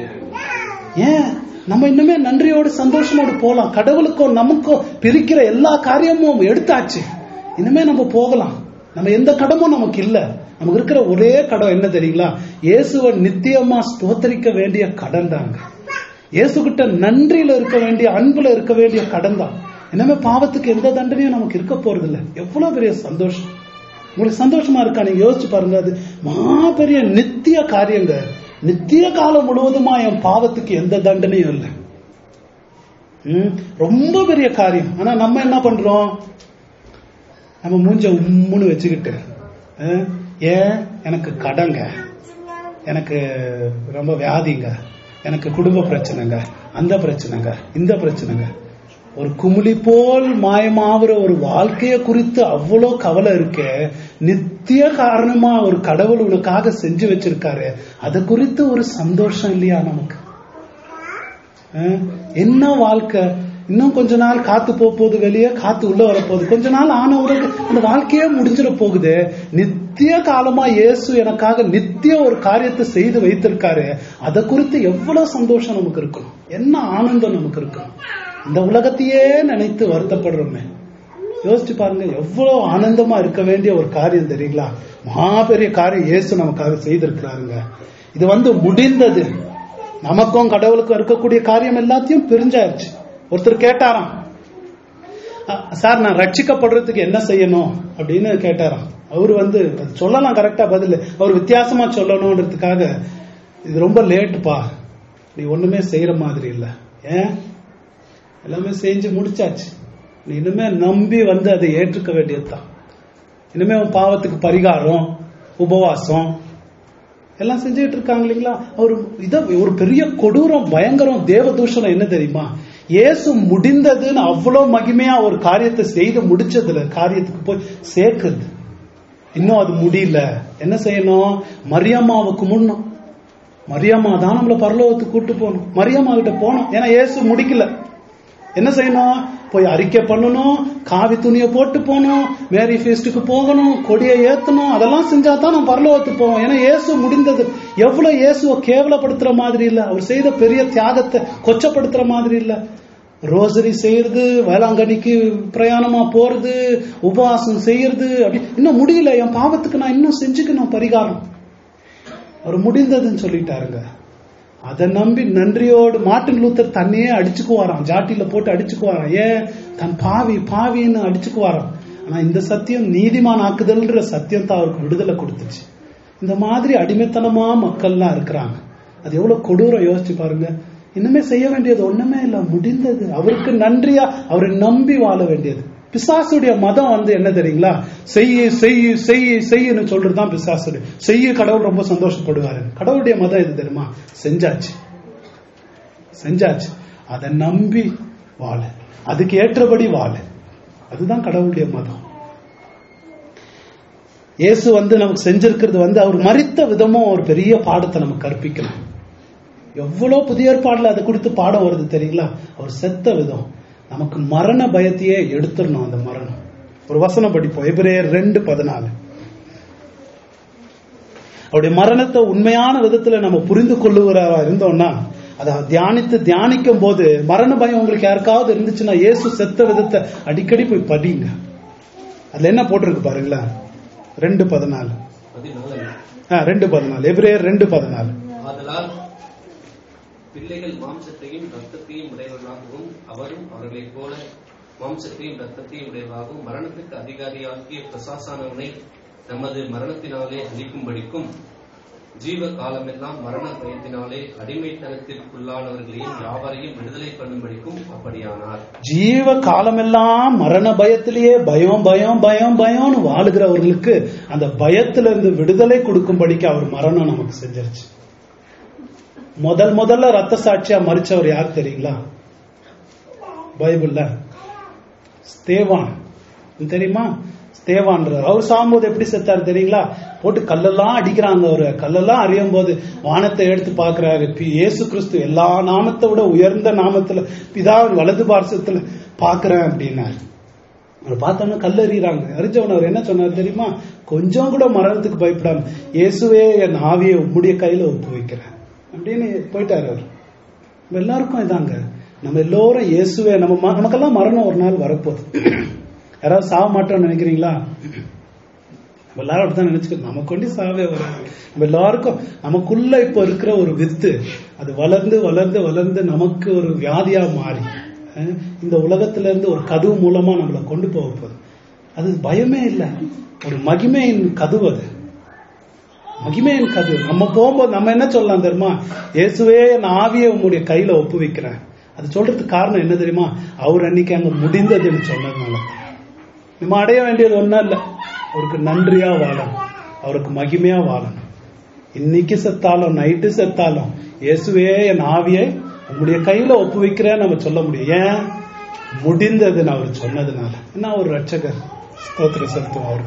[SPEAKER 1] ஏன் நம்ம இன்னுமே நன்றியோடு சந்தோஷமோடு போலாம் கடவுளுக்கும் நமக்கும் பிரிக்கிற எல்லா காரியமும் எடுத்தாச்சு இனிமே நம்ம போகலாம் நம்ம எந்த கடமும் நமக்கு இல்ல நமக்கு இருக்கிற ஒரே கடம் என்ன தெரியுங்களா இயேசுவை நித்தியமா ஸ்தோத்தரிக்க வேண்டிய கடன் தாங்க இயேசு கிட்ட நன்றியில இருக்க வேண்டிய அன்புல இருக்க வேண்டிய கடன் தான் இனிமே பாவத்துக்கு எந்த தண்டனையும் நமக்கு இருக்க போறது இல்ல எவ்வளவு பெரிய சந்தோஷம் உங்களுக்கு சந்தோஷமா இருக்கா நீங்க யோசிச்சு பாருங்க அது மாபெரிய நித்திய காரியங்க நித்திய காலம் முழுவதுமா என் பாவத்துக்கு எந்த தண்டனையும் இல்லை ம், ரொம்ப பெரிய காரியம் ஆனா நம்ம என்ன பண்றோம் நம்ம மூஞ்ச உம்முன்னு வச்சுக்கிட்டு அஹ், ஏன் எனக்கு கடங்க எனக்கு ரொம்ப வியாதிங்க எனக்கு குடும்ப பிரச்சனைங்க அந்த பிரச்சனைங்க இந்த பிரச்சனைங்க ஒரு குமிழி போல் மாயமாகிற ஒரு வாழ்க்கைய குறித்து அவ்வளோ கவலை இருக்கே நித்திய காரணமா ஒரு கடவுள் உனக்காக செஞ்சு வச்சிருக்காரு அதை குறித்து ஒரு சந்தோஷம் இல்லையா நமக்கு அஹ், என்ன வாழ்க்கை இன்னும் கொஞ்ச நாள் காத்து போக போகுது வெளியே காத்து உள்ள வரப்போகுது கொஞ்ச நாள் ஆன உடனே அந்த வாழ்க்கையே முடிஞ்சிட போகுது நித்திய காலமா இயேசு எனக்காக நித்திய ஒரு காரியத்தை செய்து வைத்திருக்காரு அதை குறித்து எவ்வளவு சந்தோஷம் நமக்கு இருக்கணும் என்ன ஆனந்தம் நமக்கு இருக்கணும் இந்த உலகத்தையே நினைத்து வருத்தப்படுறோமே யோசிச்சு பாருங்க எவ்வளவு ஆனந்தமா இருக்க வேண்டிய ஒரு காரியம் தெரியுங்களா மாபெரிய காரியம் இயேசு நமக்காக செய்திருக்கிறாருங்க இது வந்து முடிந்தது நமக்கும் கடவுளுக்கும் இருக்கக்கூடிய காரியம் எல்லாத்தையும் பிரிஞ்சாயிருச்சு ஒருத்தர் கேட்டாராம் "அ- சார் நான் ரட்சிக்கப்படுறதுக்கு என்ன செய்யணும் அப்படின்னு கேட்டாராம் அவரு வந்து அது சொல்லலாம் கரெக்டா பதில் அவர் வித்தியாசமா சொல்லணும்ன்றதுக்காக இது ரொம்ப லேட்டுப்பா நீ ஒண்ணுமே செய்யற மாதிரி இல்ல ஏன் எல்லாமே செஞ்சு முடிச்சாச்சு நீ இனிமே நம்பி வந்து அதை ஏற்றுக்க வேண்டியதுதான் இனிமே உன் பாவத்துக்கு பரிகாரம் உபவாசம் எல்லாம் செஞ்சுட்டு இருக்காங்க இல்லைங்களா ஒரு இத ஒரு பெரிய கொடூரம் பயங்கரம் தேவதூஷணம் என்ன தெரியுமா இயேசு முடிந்ததுன்னு அவ்வளவு மகிமையா ஒரு காரியத்தை செய்து முடிச்சதுல காரியத்துக்கு போய் சேர்க்குது இன்னும் அது முடியல என்ன செய்யணும் மரியம்மாவுக்கு முன்னும் மரியம்மா தான் நம்மள பரலோகத்துக்கு கூட்டு போகணும் மரியம்மா கிட்ட போகணும் ஏன்னா இயேசு முடிக்கல என்ன செய்யணும் போய் அறிக்கை பண்ணணும் காவி துணியை போட்டு போகணும் மேரி ஃபீஸ்டுக்கு போகணும் கொடியை ஏத்தணும் அதெல்லாம் செஞ்சா தான் நம்ம பரலோகத்துக்கு போவோம் ஏன்னா இயேசு முடிந்தது எவ்வளவு இயேசுவை கேவலப்படுத்துற மாதிரி இல்ல அவர் செய்த பெரிய தியாகத்தை கொச்சப்படுத்துற மாதிரி இல்ல ரோசரி செய்யறது வேளாங்கண்ணிக்கு பிரயாணமா போறது உபவாசம் செய்யறது அப்படி இன்னும் முடியல என் பாவத்துக்கு நான் இன்னும் செஞ்சுக்கணும் பரிகாரம் அவர் முடிந்ததுன்னு சொல்லிட்டாருங்க அதை நம்பி நன்றியோடு மார்ட்டின் லூத்தர் தன்னையே அடிச்சுக்குவாராம் ஜாட்டில போட்டு அடிச்சுக்குவாராம் ஏன் தன் பாவி பாவின்னு அடிச்சுக்குவாராம் ஆனா இந்த சத்தியம் நீதிமான் ஆக்குதல்ன்ற சத்தியம் தான் அவருக்கு விடுதலை கொடுத்துச்சு இந்த மாதிரி அடிமைத்தனமா மக்கள்லாம் இருக்கிறாங்க அது எவ்வளவு கொடூரம் யோசிச்சு பாருங்க இன்னுமே செய்ய வேண்டியது ஒண்ணுமே இல்ல முடிந்தது அவருக்கு நன்றியா அவரை நம்பி வாழ வேண்டியது பிசாசுடைய மதம் வந்து என்ன தெரியுங்களா செய்ய செய்ய செய்ய செய்யன்னு சொல்றதுதான் பிசாசுடைய செய்ய கடவுள் ரொம்ப சந்தோஷப்படுவாரு கடவுளுடைய மதம் எது தெரியுமா செஞ்சாச்சு செஞ்சாச்சு அதை நம்பி வாழ அதுக்கு ஏற்றபடி வாழ அதுதான் கடவுளுடைய மதம் இயேசு வந்து நமக்கு செஞ்சிருக்கிறது வந்து அவர் மறித்த விதமும் ஒரு பெரிய பாடத்தை நமக்கு கற்பிக்கணும் எவ்வளவு புதிய ஏற்பாடுல அதை குறித்து பாடம் வருது தெரியுங்களா அவர் செத்த விதம் நமக்கு மரண பயத்தையே எடுத்துடணும் அந்த மரணம் ஒரு வசனம் படிப்போம் எபிரேயர் ரெண்டு பதினாலு அவருடைய மரணத்தை உண்மையான விதத்துல நம்ம புரிந்து கொள்ளுகிறவா இருந்தோம்னா அதை தியானித்து தியானிக்கும் போது மரண பயம் உங்களுக்கு யாருக்காவது இருந்துச்சுன்னா இயேசு செத்த விதத்தை அடிக்கடி போய் படிங்க அதுல என்ன போட்டிருக்கு பாருங்களேன் ரெண்டு பதினாலு
[SPEAKER 2] பதினாலு
[SPEAKER 1] ஆ, ரெண்டு பதினாலு எபிரேயர் ரெண்டு பதினாலு
[SPEAKER 2] ஆதலால் பிள்ளைகள் மாம்சத்தையும் ரத்தத்தையும் உடையவர்களாகவும் அவரும் அவர்களைப் போல மாம்சத்தையும் ரத்தத்தையும் உடையவராகவும் மரணத்துக்கு அதிகாரியாகிய பிரசாசானவனை நமது மரணத்தினாலே அழிக்கும்படிக்கும் ஜீவ காலமெல்லாம் மரண பயத்தினாலே அடிமைத்தனத்திற்குள்ளானவர்களையும் யாவரையும் விடுதலை பண்ணும்படிக்கும் அப்படியானார்
[SPEAKER 1] ஜீவ காலமெல்லாம் மரண பயத்திலேயே பயம் பயம் பயம் பயம்னு வாழுகிறவர்களுக்கு அந்த பயத்துல இருந்து விடுதலை கொடுக்கும்படிக்கு அவர் மரணம் நமக்கு செஞ்சிருச்சு முதல் முதல்ல ரத்த சாட்சியா மறிச்சவர் யார் தெரியுங்களா பைபிள்ல ஸ்தேவான் தெரியுமா ஸ்தேவான்ற அவர் சாகும்போது எப்படி செத்தார் தெரியுங்களா போட்டு கல்லெல்லாம் அடிக்கிறாங்க அவரு கல்லெல்லாம் அறியும் போது வானத்தை எடுத்து பார்க்கறாரு பி- இயேசு கிறிஸ்து எல்லா நாமத்தை விட உயர்ந்த நாமத்துல பிதாவின் வலது பார்சத்துல பாக்குறேன் அப்படின்னாரு அவர் பார்த்தோன்னா கல் எறிகிறாங்க அறிஞ்சவன் அவர் என்ன சொன்னார் தெரியுமா கொஞ்சம் கூட மரணத்துக்கு பயப்படாம இயேசுவே என் ஆவியை உம்முடைய கையில ஒப்பு வைக்கிறேன் அப்படின்னு போயிட்டாரு அவர் நம்ம எல்லாருக்கும் இதாங்க நம்ம எல்லோரும் இயேசுவே நம்ம ம- நமக்கெல்லாம் மரணம் ஒரு நாள் வரப்போகுது யாராவது சாக மாட்டோம்னு நினைக்கிறீங்களா நம்ம எல்லாரும் அப்படிதான் நினைச்சுக்கணும் நமக்கு கொண்டு சாவே வராது நம்ம எல்லாருக்கும் நமக்குள்ள இப்போ இருக்கிற ஒரு வித்து அது வளர்ந்து வளர்ந்து வளர்ந்து நமக்கு ஒரு வியாதியா மாறி அஹ், இந்த உலகத்துல இருந்து ஒரு கதவு மூலமா நம்மளை கொண்டு போக போகுது அது பயமே இல்லை ஒரு மகிமையின் கதவு அது மகிமையின் கதவு நம்ம போகும்போது நம்ம என்ன சொல்லலாம் தெரியுமா இயேசுவே என் ஆவியை உங்களுடைய கையில ஒப்புவிக்கிறேன் அது சொல்றதுக்கு காரணம் என்ன தெரியுமா அவர் அன்னைக்கு அங்க முடிந்ததுன்னு சொன்னதுனால நம்ம அடைய வேண்டியது ஒண்ணும் இல்ல அவருக்கு நன்றியா வாழணும் அவருக்கு மகிமையா வாழணும் இன்னைக்கு செத்தாலும் நைட்டு செத்தாலும் இயேசுவே என் ஆவியை உங்களுடைய கையில ஒப்புவிக்கிறேன்னு நம்ம சொல்ல முடியும் ஏன் முடிந்ததுன்னு அவர் சொன்னதுனால என்ன ஒரு ரட்சகர் ஸ்தோத்திர செலுத்துவோம் அவருக்கு